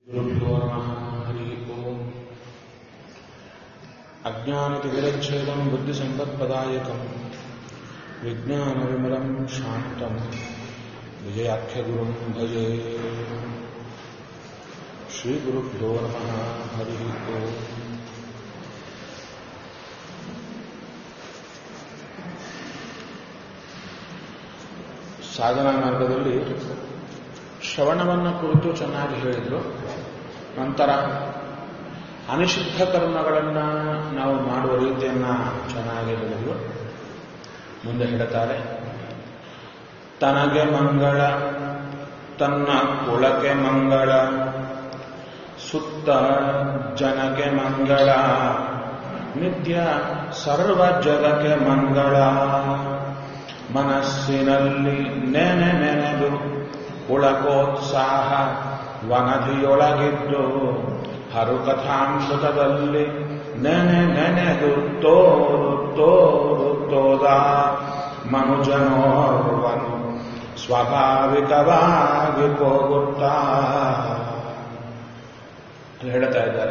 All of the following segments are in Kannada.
गुरुभ्यो नमः हरिः ओम् अज्ञानतिविरच्छेदम् बुद्धिसम्पत्प्रदायकम् विज्ञानविमलम् शान्तम् विजयाख्यगुरुम् भजे श्रीगुरुभ्यो नमः हरिः ओम् ಸಾಧನಾ ಮಾರ್ಗದಲ್ಲಿ ಶ್ರವಣವನ್ನು ಕುರಿತು ಚೆನ್ನಾಗಿ ಹೇಳಿದರು ನಂತರ ಅನಿಷಿದ್ಧ ಕರ್ಮಗಳನ್ನು ನಾವು ಮಾಡುವ ರೀತಿಯನ್ನು ಚೆನ್ನಾಗಿ ಹೇಳಿದರು ಮುಂದೆ ಹೇಳ್ತಾರೆ ತನಗೆ ಮಂಗಳ ತನ್ನ ಕುಳಕ್ಕೆ ಮಂಗಳ ಸುತ್ತ ಜನಕ್ಕೆ ಮಂಗಳ ನಿತ್ಯ ಸರ್ವ ಜಗಕ್ಕೆ ಮಂಗಳ ಮನಸ್ಸಿನಲ್ಲಿ ನೆನೆ ನೆನೆದು ಉಳಕೋತ್ಸಾಹ ವನದಿಯೊಳಗಿದ್ದು ಹರುಕಥಾಮೃತದಲ್ಲಿ ನೆನೆ ನೆನೆದು ತೋರು ತೋರು ತೋದ ಮನುಜನೋರ್ವನು ಸ್ವಾಭಾವಿಕವಾಗಿ ಹೋಗುತ್ತಾ ಹೇಳ್ತಾ ಇದ್ದಾರೆ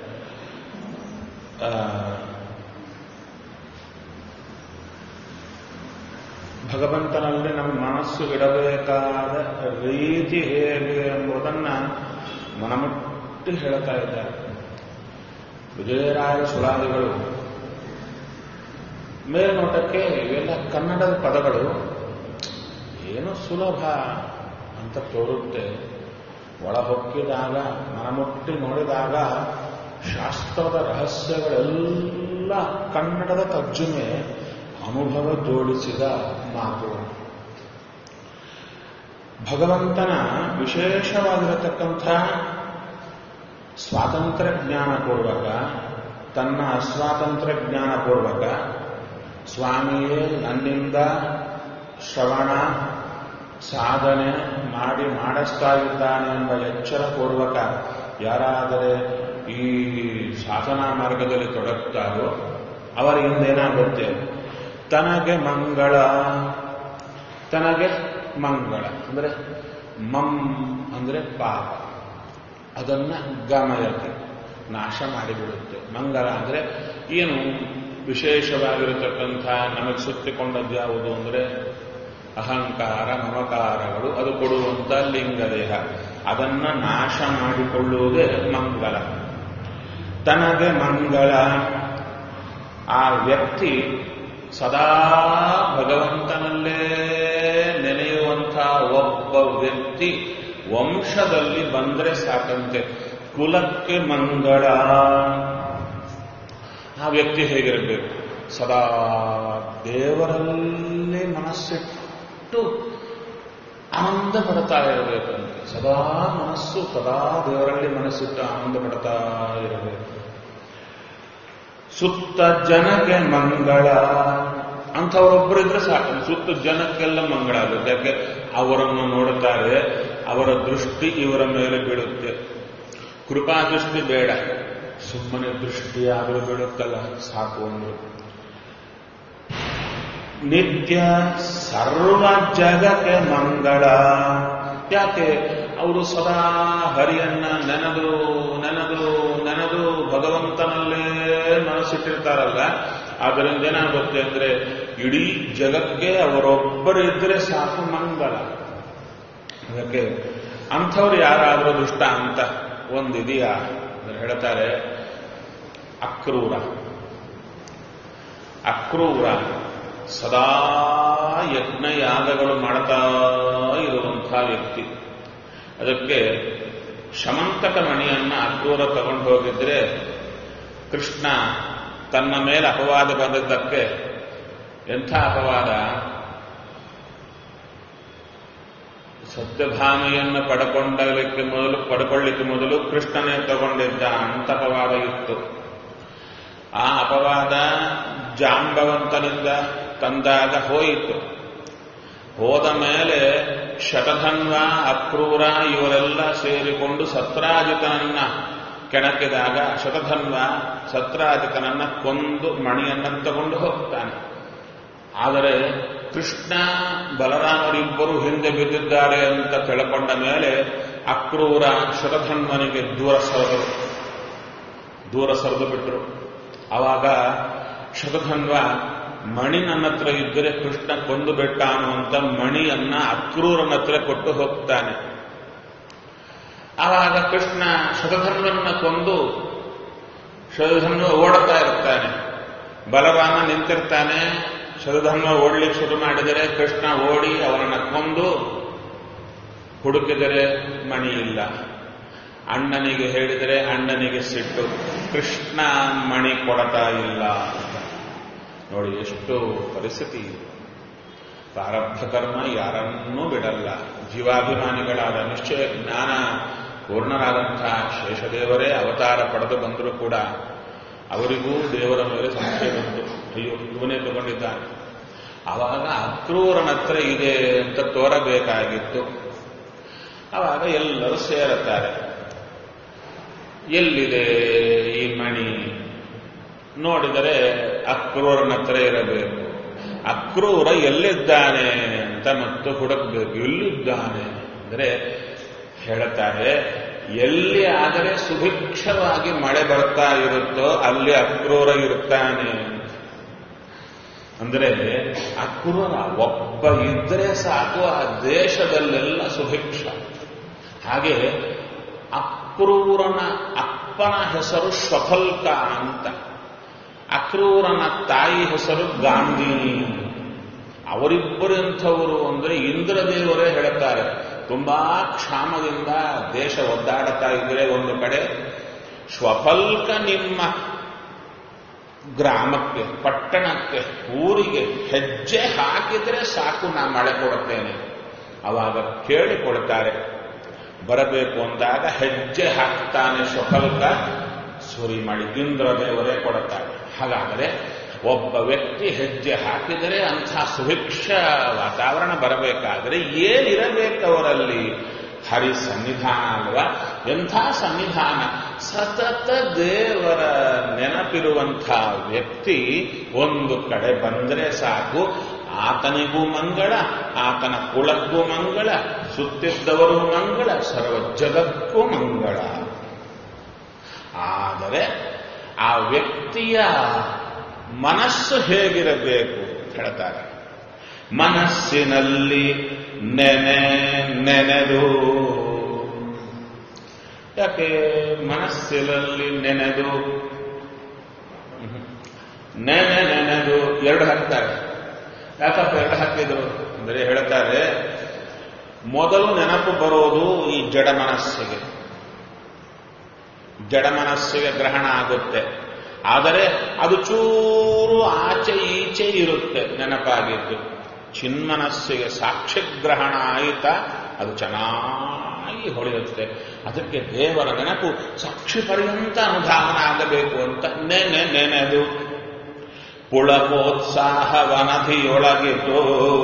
ಭಗವಂತನಲ್ಲಿ ನಮ್ಮ ಮನಸ್ಸು ಇಡಬೇಕಾದ ರೀತಿ ಹೇಗೆ ಎಂಬುದನ್ನು ಮನಮುಟ್ಟಿ ಹೇಳ್ತಾ ಇದ್ದಾರೆ ವಿಜಯರಾಯ ಸುಳಾದಿಗಳು ಮೇಲ್ನೋಟಕ್ಕೆ ಇವೆಲ್ಲ ಕನ್ನಡದ ಪದಗಳು ಏನು ಸುಲಭ ಅಂತ ತೋರುತ್ತೆ ಒಳ ಹೊಕ್ಕಿದಾಗ ಮನಮುಟ್ಟಿ ನೋಡಿದಾಗ ಶಾಸ್ತ್ರದ ರಹಸ್ಯಗಳೆಲ್ಲ ಕನ್ನಡದ ತರ್ಜುಮೆ ಅನುಭವ ಜೋಡಿಸಿದ ಮಾತು ಭಗವಂತನ ವಿಶೇಷವಾಗಿರತಕ್ಕಂಥ ಸ್ವಾತಂತ್ರ್ಯ ಜ್ಞಾನಪೂರ್ವಕ ತನ್ನ ಅಸ್ವಾತಂತ್ರ್ಯ ಜ್ಞಾನಪೂರ್ವಕ ಸ್ವಾಮಿಯೇ ನನ್ನಿಂದ ಶ್ರವಣ ಸಾಧನೆ ಮಾಡಿ ಮಾಡಿಸ್ತಾ ಇದ್ದಾನೆ ಎಂಬ ಎಚ್ಚರಪೂರ್ವಕ ಯಾರಾದರೆ ಈ ಸಾಧನಾ ಮಾರ್ಗದಲ್ಲಿ ತೊಡಗುತ್ತಾರೋ ಅವರಿಂದ ಏನಾಗುತ್ತೆ ತನಗೆ ಮಂಗಳ ತನಗೆ ಮಂಗಳ ಅಂದರೆ ಮಂ ಅಂದರೆ ಪಾಪ ಅದನ್ನ ಗಮಯತೆ ನಾಶ ಮಾಡಿಬಿಡುತ್ತೆ ಮಂಗಳ ಅಂದರೆ ಏನು ವಿಶೇಷವಾಗಿರತಕ್ಕಂಥ ನಮಗೆ ಸುತ್ತಿಕೊಂಡದ್ದು ಯಾವುದು ಅಂದರೆ ಅಹಂಕಾರ ಮಮಕಾರಗಳು ಅದು ಕೊಡುವಂಥ ಲಿಂಗದೇಹ ಅದನ್ನ ನಾಶ ಮಾಡಿಕೊಳ್ಳುವುದೇ ಮಂಗಲ ತನಗೆ ಮಂಗಳ ಆ ವ್ಯಕ್ತಿ ಸದಾ ಭಗವಂತನಲ್ಲೇ ನೆನೆಯುವಂಥ ಒಬ್ಬ ವ್ಯಕ್ತಿ ವಂಶದಲ್ಲಿ ಬಂದರೆ ಸಾಕಂತೆ ಕುಲಕ್ಕೆ ಮಂಗಳ ಆ ವ್ಯಕ್ತಿ ಹೇಗಿರಬೇಕು ಸದಾ ದೇವರಲ್ಲಿ ಮನಸ್ಸಿಟ್ಟು ಆನಂದ ಪಡ್ತಾ ಇರಬೇಕಂತೆ ಸದಾ ಮನಸ್ಸು ಸದಾ ದೇವರಲ್ಲಿ ಮನಸ್ಸಿಟ್ಟು ಆನಂದ ಪಡ್ತಾ ಇರಬೇಕು ಸುತ್ತ ಜನಕ್ಕೆ ಮಂಗಳ ಅಂಥವರೊಬ್ಬರು ಇದ್ರೆ ಸಾಕು ಸುತ್ತ ಜನಕ್ಕೆಲ್ಲ ಮಂಗಳ ಆಗುತ್ತೆ ಯಾಕೆ ಅವರನ್ನು ನೋಡುತ್ತಾರೆ ಅವರ ದೃಷ್ಟಿ ಇವರ ಮೇಲೆ ಬೀಳುತ್ತೆ ಕೃಪಾ ದೃಷ್ಟಿ ಬೇಡ ಸುಮ್ಮನೆ ದೃಷ್ಟಿಯಾದರೂ ಬೀಳುತ್ತಲ್ಲ ಸಾಕು ಒಂದು ನಿತ್ಯ ಸರ್ವ ಜಗಕ್ಕೆ ಮಂಗಳ ಯಾಕೆ ಅವರು ಸದಾ ಹರಿಯನ್ನ ನೆನೆದು ನೆನೆದು ನೆನೆದು ಭಗವಂತನಲ್ಲೇ ಮನಸ್ಸಿಟ್ಟಿರ್ತಾರಲ್ಲ ಅದರಿಂದ ಏನಾಗುತ್ತೆ ಅಂದ್ರೆ ಇಡೀ ಜಗಕ್ಕೆ ಅವರೊಬ್ಬರಿದ್ರೆ ಸಾಕು ಮಂಗಲ ಅದಕ್ಕೆ ಅಂಥವ್ರು ಯಾರಾದರೂ ದುಷ್ಟ ಅಂತ ಒಂದಿದೆಯಾ ಹೇಳ್ತಾರೆ ಅಕ್ರೂರ ಅಕ್ರೂರ ಸದಾ ಯಜ್ಞ ಯಾಗಗಳು ಮಾಡ್ತಾ ಇರುವಂಥ ವ್ಯಕ್ತಿ ಅದಕ್ಕೆ ಶಮಂತಕ ಮಣಿಯನ್ನ ಅಕ್ರೂರ ತಗೊಂಡು ಹೋಗಿದ್ರೆ ಕೃಷ್ಣ ತನ್ನ ಮೇಲೆ ಅಪವಾದ ಬಂದದ್ದಕ್ಕೆ ಎಂಥ ಅಪವಾದ ಸತ್ಯಭಾಮೆಯನ್ನು ಪಡ್ಕೊಂಡಲಿಕ್ಕೆ ಮೊದಲು ಪಡ್ಕೊಳ್ಳಿಕ್ಕೆ ಮೊದಲು ಕೃಷ್ಣನೇ ತಗೊಂಡಿದ್ದ ಅಂತ ಅಪವಾದ ಇತ್ತು ಆ ಅಪವಾದ ಜಾಂಬವಂತನಿಂದ ತಂದಾಗ ಹೋಯಿತು ಹೋದ ಮೇಲೆ ಶತಧನ್ವ ಅಕ್ರೂರ ಇವರೆಲ್ಲ ಸೇರಿಕೊಂಡು ಸತ್ರಾಜಿತನನ್ನ ಕೆಣಕಿದಾಗ ಶತಧನ್ವ ಸತ್ರಾಜಿತನನ್ನ ಕೊಂದು ಮಣಿಯನ್ನ ತಗೊಂಡು ಹೋಗ್ತಾನೆ ಆದರೆ ಕೃಷ್ಣ ಬಲರಾಮರಿಬ್ಬರು ಹಿಂದೆ ಬಿದ್ದಿದ್ದಾರೆ ಅಂತ ತಿಳ್ಕೊಂಡ ಮೇಲೆ ಅಕ್ರೂರ ಶತಧನ್ವನಿಗೆ ದೂರ ಸರಿದರು ದೂರ ಸರಿದು ಬಿಟ್ರು ಆವಾಗ ಶತಧನ್ವ ಮಣಿ ನನ್ನ ಹತ್ರ ಇದ್ದರೆ ಕೃಷ್ಣ ಕೊಂದು ಬಿಟ್ಟ ಅನ್ನುವಂತ ಮಣಿಯನ್ನ ಅಕ್ರೂರನ ಹತ್ರ ಕೊಟ್ಟು ಹೋಗ್ತಾನೆ ಆವಾಗ ಕೃಷ್ಣ ಶತಧನ್ವನ್ನ ಕೊಂದು ಶತಧನ್ವ ಓಡುತ್ತಾ ಇರ್ತಾನೆ ಬಲರಾಮ ನಿಂತಿರ್ತಾನೆ ಶತಧನ್ವ ಓಡ್ಲಿಕ್ಕೆ ಶುರು ಮಾಡಿದರೆ ಕೃಷ್ಣ ಓಡಿ ಅವನನ್ನ ಕೊಂದು ಹುಡುಕಿದರೆ ಮಣಿ ಇಲ್ಲ ಅಣ್ಣನಿಗೆ ಹೇಳಿದರೆ ಅಣ್ಣನಿಗೆ ಸಿಟ್ಟು ಕೃಷ್ಣ ಮಣಿ ಕೊಡತಾ ಇಲ್ಲ ಅಂತ ನೋಡಿ ಎಷ್ಟು ಪರಿಸ್ಥಿತಿ ಇದೆ ಪ್ರಾರಬ್ಧ ಕರ್ಮ ಯಾರನ್ನೂ ಬಿಡಲ್ಲ ಜೀವಾಭಿಮಾನಿಗಳಾದ ನಿಶ್ಚಯ ಜ್ಞಾನ ಪೂರ್ಣರಾದಂತಹ ಶೇಷದೇವರೇ ಅವತಾರ ಪಡೆದು ಬಂದರೂ ಕೂಡ ಅವರಿಗೂ ದೇವರ ಮೇಲೆ ಸಂಶಯ ಬಂತು ಅಯ್ಯೋ ಇವನೇ ತಗೊಂಡಿದ್ದಾನೆ ಆವಾಗ ಅಕ್ರೂರನ ಹತ್ರ ಇದೆ ಅಂತ ತೋರಬೇಕಾಗಿತ್ತು ಆವಾಗ ಎಲ್ಲರೂ ಸೇರುತ್ತಾರೆ ಎಲ್ಲಿದೆ ಈ ಮಣಿ ನೋಡಿದರೆ ಅಕ್ರೂರನ ಹತ್ರ ಇರಬೇಕು ಅಕ್ರೂರ ಎಲ್ಲಿದ್ದಾನೆ ಅಂತ ಮತ್ತು ಹುಡುಕಬೇಕು ಎಲ್ಲಿದ್ದಾನೆ ಅಂದರೆ ಹೇಳುತ್ತಾರೆ ಎಲ್ಲಿ ಆದರೆ ಸುಭಿಕ್ಷವಾಗಿ ಮಳೆ ಬರ್ತಾ ಇರುತ್ತೋ ಅಲ್ಲಿ ಅಕ್ರೂರ ಇರ್ತಾನೆ ಅಂದರೆ ಅಕ್ರೂರ ಒಬ್ಬ ಇದ್ರೆ ಸಾಕು ಆ ದೇಶದಲ್ಲೆಲ್ಲ ಸುಭಿಕ್ಷ ಹಾಗೆ ಅಕ್ರೂರನ ಅಪ್ಪನ ಹೆಸರು ಶ್ವಫಲ್ಕ ಅಂತ ಅಕ್ರೂರನ ತಾಯಿ ಹೆಸರು ಗಾಂಧಿನಿ ಅವರಿಬ್ಬರಂಥವರು ಅಂದ್ರೆ ಇಂದ್ರದೇವರೇ ಹೇಳುತ್ತಾರೆ ತುಂಬಾ ಕ್ಷಾಮದಿಂದ ದೇಶ ಒದ್ದಾಡುತ್ತಾ ಇದ್ರೆ ಒಂದು ಕಡೆ ಶ್ವಫಲ್ಕ ನಿಮ್ಮ ಗ್ರಾಮಕ್ಕೆ ಪಟ್ಟಣಕ್ಕೆ ಊರಿಗೆ ಹೆಜ್ಜೆ ಹಾಕಿದ್ರೆ ಸಾಕು ನಾ ಮಳೆ ಕೊಡುತ್ತೇನೆ ಅವಾಗ ಕೇಳಿಕೊಳ್ತಾರೆ ಬರಬೇಕು ಅಂದಾಗ ಹೆಜ್ಜೆ ಹಾಕ್ತಾನೆ ಶ್ವಫಲ್ಕ ಸುರಿ ಮಾಡಿ ಇಂದ್ರದೇವರೇ ಕೊಡುತ್ತಾರೆ ಹಾಗಾದರೆ ಒಬ್ಬ ವ್ಯಕ್ತಿ ಹೆಜ್ಜೆ ಹಾಕಿದರೆ ಅಂಥ ಸುಭಿಕ್ಷ ವಾತಾವರಣ ಬರಬೇಕಾದರೆ ಏನಿರಬೇಕು ಅವರಲ್ಲಿ ಹರಿ ಸನ್ನಿಧಾನ ಅಲ್ವಾ ಎಂಥ ಸನ್ನಿಧಾನ ಸತತ ದೇವರ ನೆನಪಿರುವಂಥ ವ್ಯಕ್ತಿ ಒಂದು ಕಡೆ ಬಂದರೆ ಸಾಕು ಆತನಿಗೂ ಮಂಗಳ ಆತನ ಕುಲಕ್ಕೂ ಮಂಗಳ ಸುತ್ತಿದ್ದವರು ಮಂಗಳ ಸರ್ವ ಜಗಕ್ಕೂ ಮಂಗಳ ಆದರೆ ಆ ವ್ಯಕ್ತಿಯ ಮನಸ್ಸು ಹೇಗಿರಬೇಕು ಹೇಳ್ತಾರೆ ಮನಸ್ಸಿನಲ್ಲಿ ನೆನೆ ನೆನೆದು ಯಾಕೆ ಮನಸ್ಸಿನಲ್ಲಿ ನೆನೆದು ನೆನೆ ನೆನೆದು ಎರಡು ಹಾಕ್ತಾರೆ ಯಾಕಪ್ಪ ಎರಡು ಹಾಕಿದ್ರು ಅಂದರೆ ಹೇಳ್ತಾರೆ ಮೊದಲು ನೆನಪು ಬರೋದು ಈ ಜಡ ಮನಸ್ಸಿಗೆ ಜಡ ಮನಸ್ಸಿಗೆ ಗ್ರಹಣ ಆಗುತ್ತೆ ಆದರೆ ಅದು ಚೂರು ಆಚೆ ಈಚೆ ಇರುತ್ತೆ ನೆನಪಾಗಿದ್ದು ಚಿನ್ಮನಸ್ಸಿಗೆ ಸಾಕ್ಷಿಗ್ರಹಣ ಆಯಿತಾ ಅದು ಚೆನ್ನಾಗಿ ಹೊಳೆಯುತ್ತೆ ಅದಕ್ಕೆ ದೇವರ ನೆನಪು ಸಾಕ್ಷಿ ಪರ್ಯಂತ ಅನುಧಾವನ ಆಗಬೇಕು ಅಂತ ನೆನೆ ನೆನೆದು ಪುಳಕೋತ್ಸಾಹವನಧಿಯೊಳಗಿತು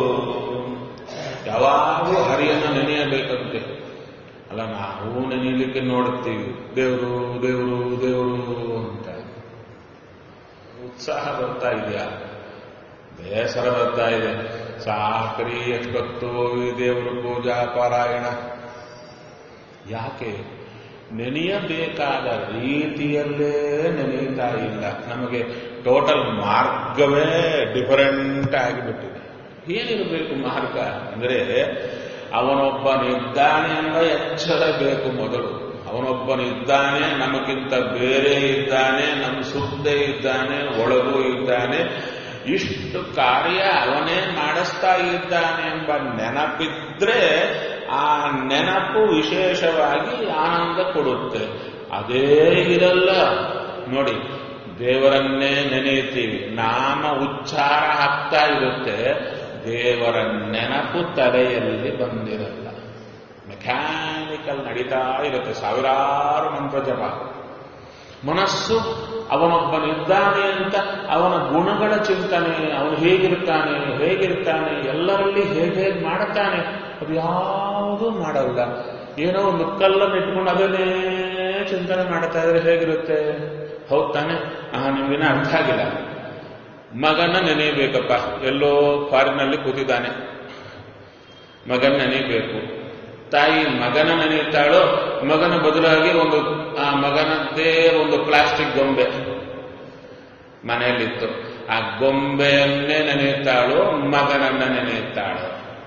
ಯಾವಾಗಲೂ ಹರಿಯನ್ನು ನೆನೆಯಬೇಕಂತೆ ಅಲ್ಲ ನಾವು ನೆನೆಯಲಿಕ್ಕೆ ನೋಡುತ್ತೀವಿ ದೇವರು ದೇವರು ದೇವರು ಅಂತ ಉತ್ಸಾಹ ಬರ್ತಾ ಇದೆಯಾ ಬೇಸರ ಬರ್ತಾ ಇದೆ ಸಾಕ್ರಿ ಎಷ್ಟೊತ್ತು ಈ ದೇವರು ಪೂಜಾ ಪಾರಾಯಣ ಯಾಕೆ ನೆನೆಯಬೇಕಾದ ರೀತಿಯಲ್ಲೇ ನೆನೆಯುತ್ತಾ ಇಲ್ಲ ನಮಗೆ ಟೋಟಲ್ ಮಾರ್ಗವೇ ಡಿಫರೆಂಟ್ ಆಗಿಬಿಟ್ಟಿದೆ ಏನಿರಬೇಕು ಮಾರ್ಗ ಅಂದರೆ ಅವನೊಬ್ಬನಿದ್ದಾನೆ ಎಂಬ ಎಚ್ಚರ ಬೇಕು ಮೊದಲು ಅವನೊಬ್ಬನಿದ್ದಾನೆ ನಮಗಿಂತ ಬೇರೆ ಇದ್ದಾನೆ ನಮ್ಮ ಸುದ್ದೇ ಇದ್ದಾನೆ ಒಳಗೂ ಇದ್ದಾನೆ ಇಷ್ಟು ಕಾರ್ಯ ಅವನೇ ಮಾಡಿಸ್ತಾ ಇದ್ದಾನೆ ಎಂಬ ನೆನಪಿದ್ರೆ ಆ ನೆನಪು ವಿಶೇಷವಾಗಿ ಆನಂದ ಕೊಡುತ್ತೆ ಅದೇ ಇರಲ್ಲ ನೋಡಿ ದೇವರನ್ನೇ ನೆನೆಯುತ್ತೀವಿ ನಾಮ ಉಚ್ಚಾರ ಆಗ್ತಾ ಇರುತ್ತೆ ದೇವರ ನೆನಪು ತಲೆಯಲ್ಲಿ ಬಂದಿರಲ್ಲ ಮೆಕ್ಯಾನಿಕಲ್ ನಡೀತಾ ಇರುತ್ತೆ ಸಾವಿರಾರು ಮಂತ್ರ ಜಪ ಮನಸ್ಸು ಅವನೊಬ್ಬನಿದ್ದಾನೆ ಅಂತ ಅವನ ಗುಣಗಳ ಚಿಂತನೆ ಅವನು ಹೇಗಿರ್ತಾನೆ ಹೇಗಿರ್ತಾನೆ ಎಲ್ಲರಲ್ಲಿ ಹೇಗೆ ಹೇಗೆ ಮಾಡುತ್ತಾನೆ ಅದು ಯಾವುದೂ ಮಾಡಲ್ಲ ಏನೋ ಒಂದು ಕಲ್ಲನ್ನು ಇಟ್ಕೊಂಡು ಅದನ್ನೇ ಚಿಂತನೆ ಮಾಡ್ತಾ ಇದ್ರೆ ಹೇಗಿರುತ್ತೆ ಹೌದ್ ತಾನೆ ಆ ನಿಮ್ಗಿನ ಅರ್ಥ ಆಗಿಲ್ಲ ಮಗನ ನೆನೆಯಬೇಕಪ್ಪ ಎಲ್ಲೋ ಫಾರಿನಲ್ಲಿ ಕೂತಿದ್ದಾನೆ ಮಗನ ನೆನೆಯಬೇಕು ತಾಯಿ ಮಗನ ನೆನೆಯುತ್ತಾಳೋ ಮಗನ ಬದಲಾಗಿ ಒಂದು ಆ ಮಗನದ್ದೇ ಒಂದು ಪ್ಲಾಸ್ಟಿಕ್ ಗೊಂಬೆ ಮನೆಯಲ್ಲಿತ್ತು ಆ ಗೊಂಬೆಯನ್ನೇ ನೆನೆಯುತ್ತಾಳೋ ಮಗನನ್ನ ನೆನೆಯುತ್ತಾಳೋ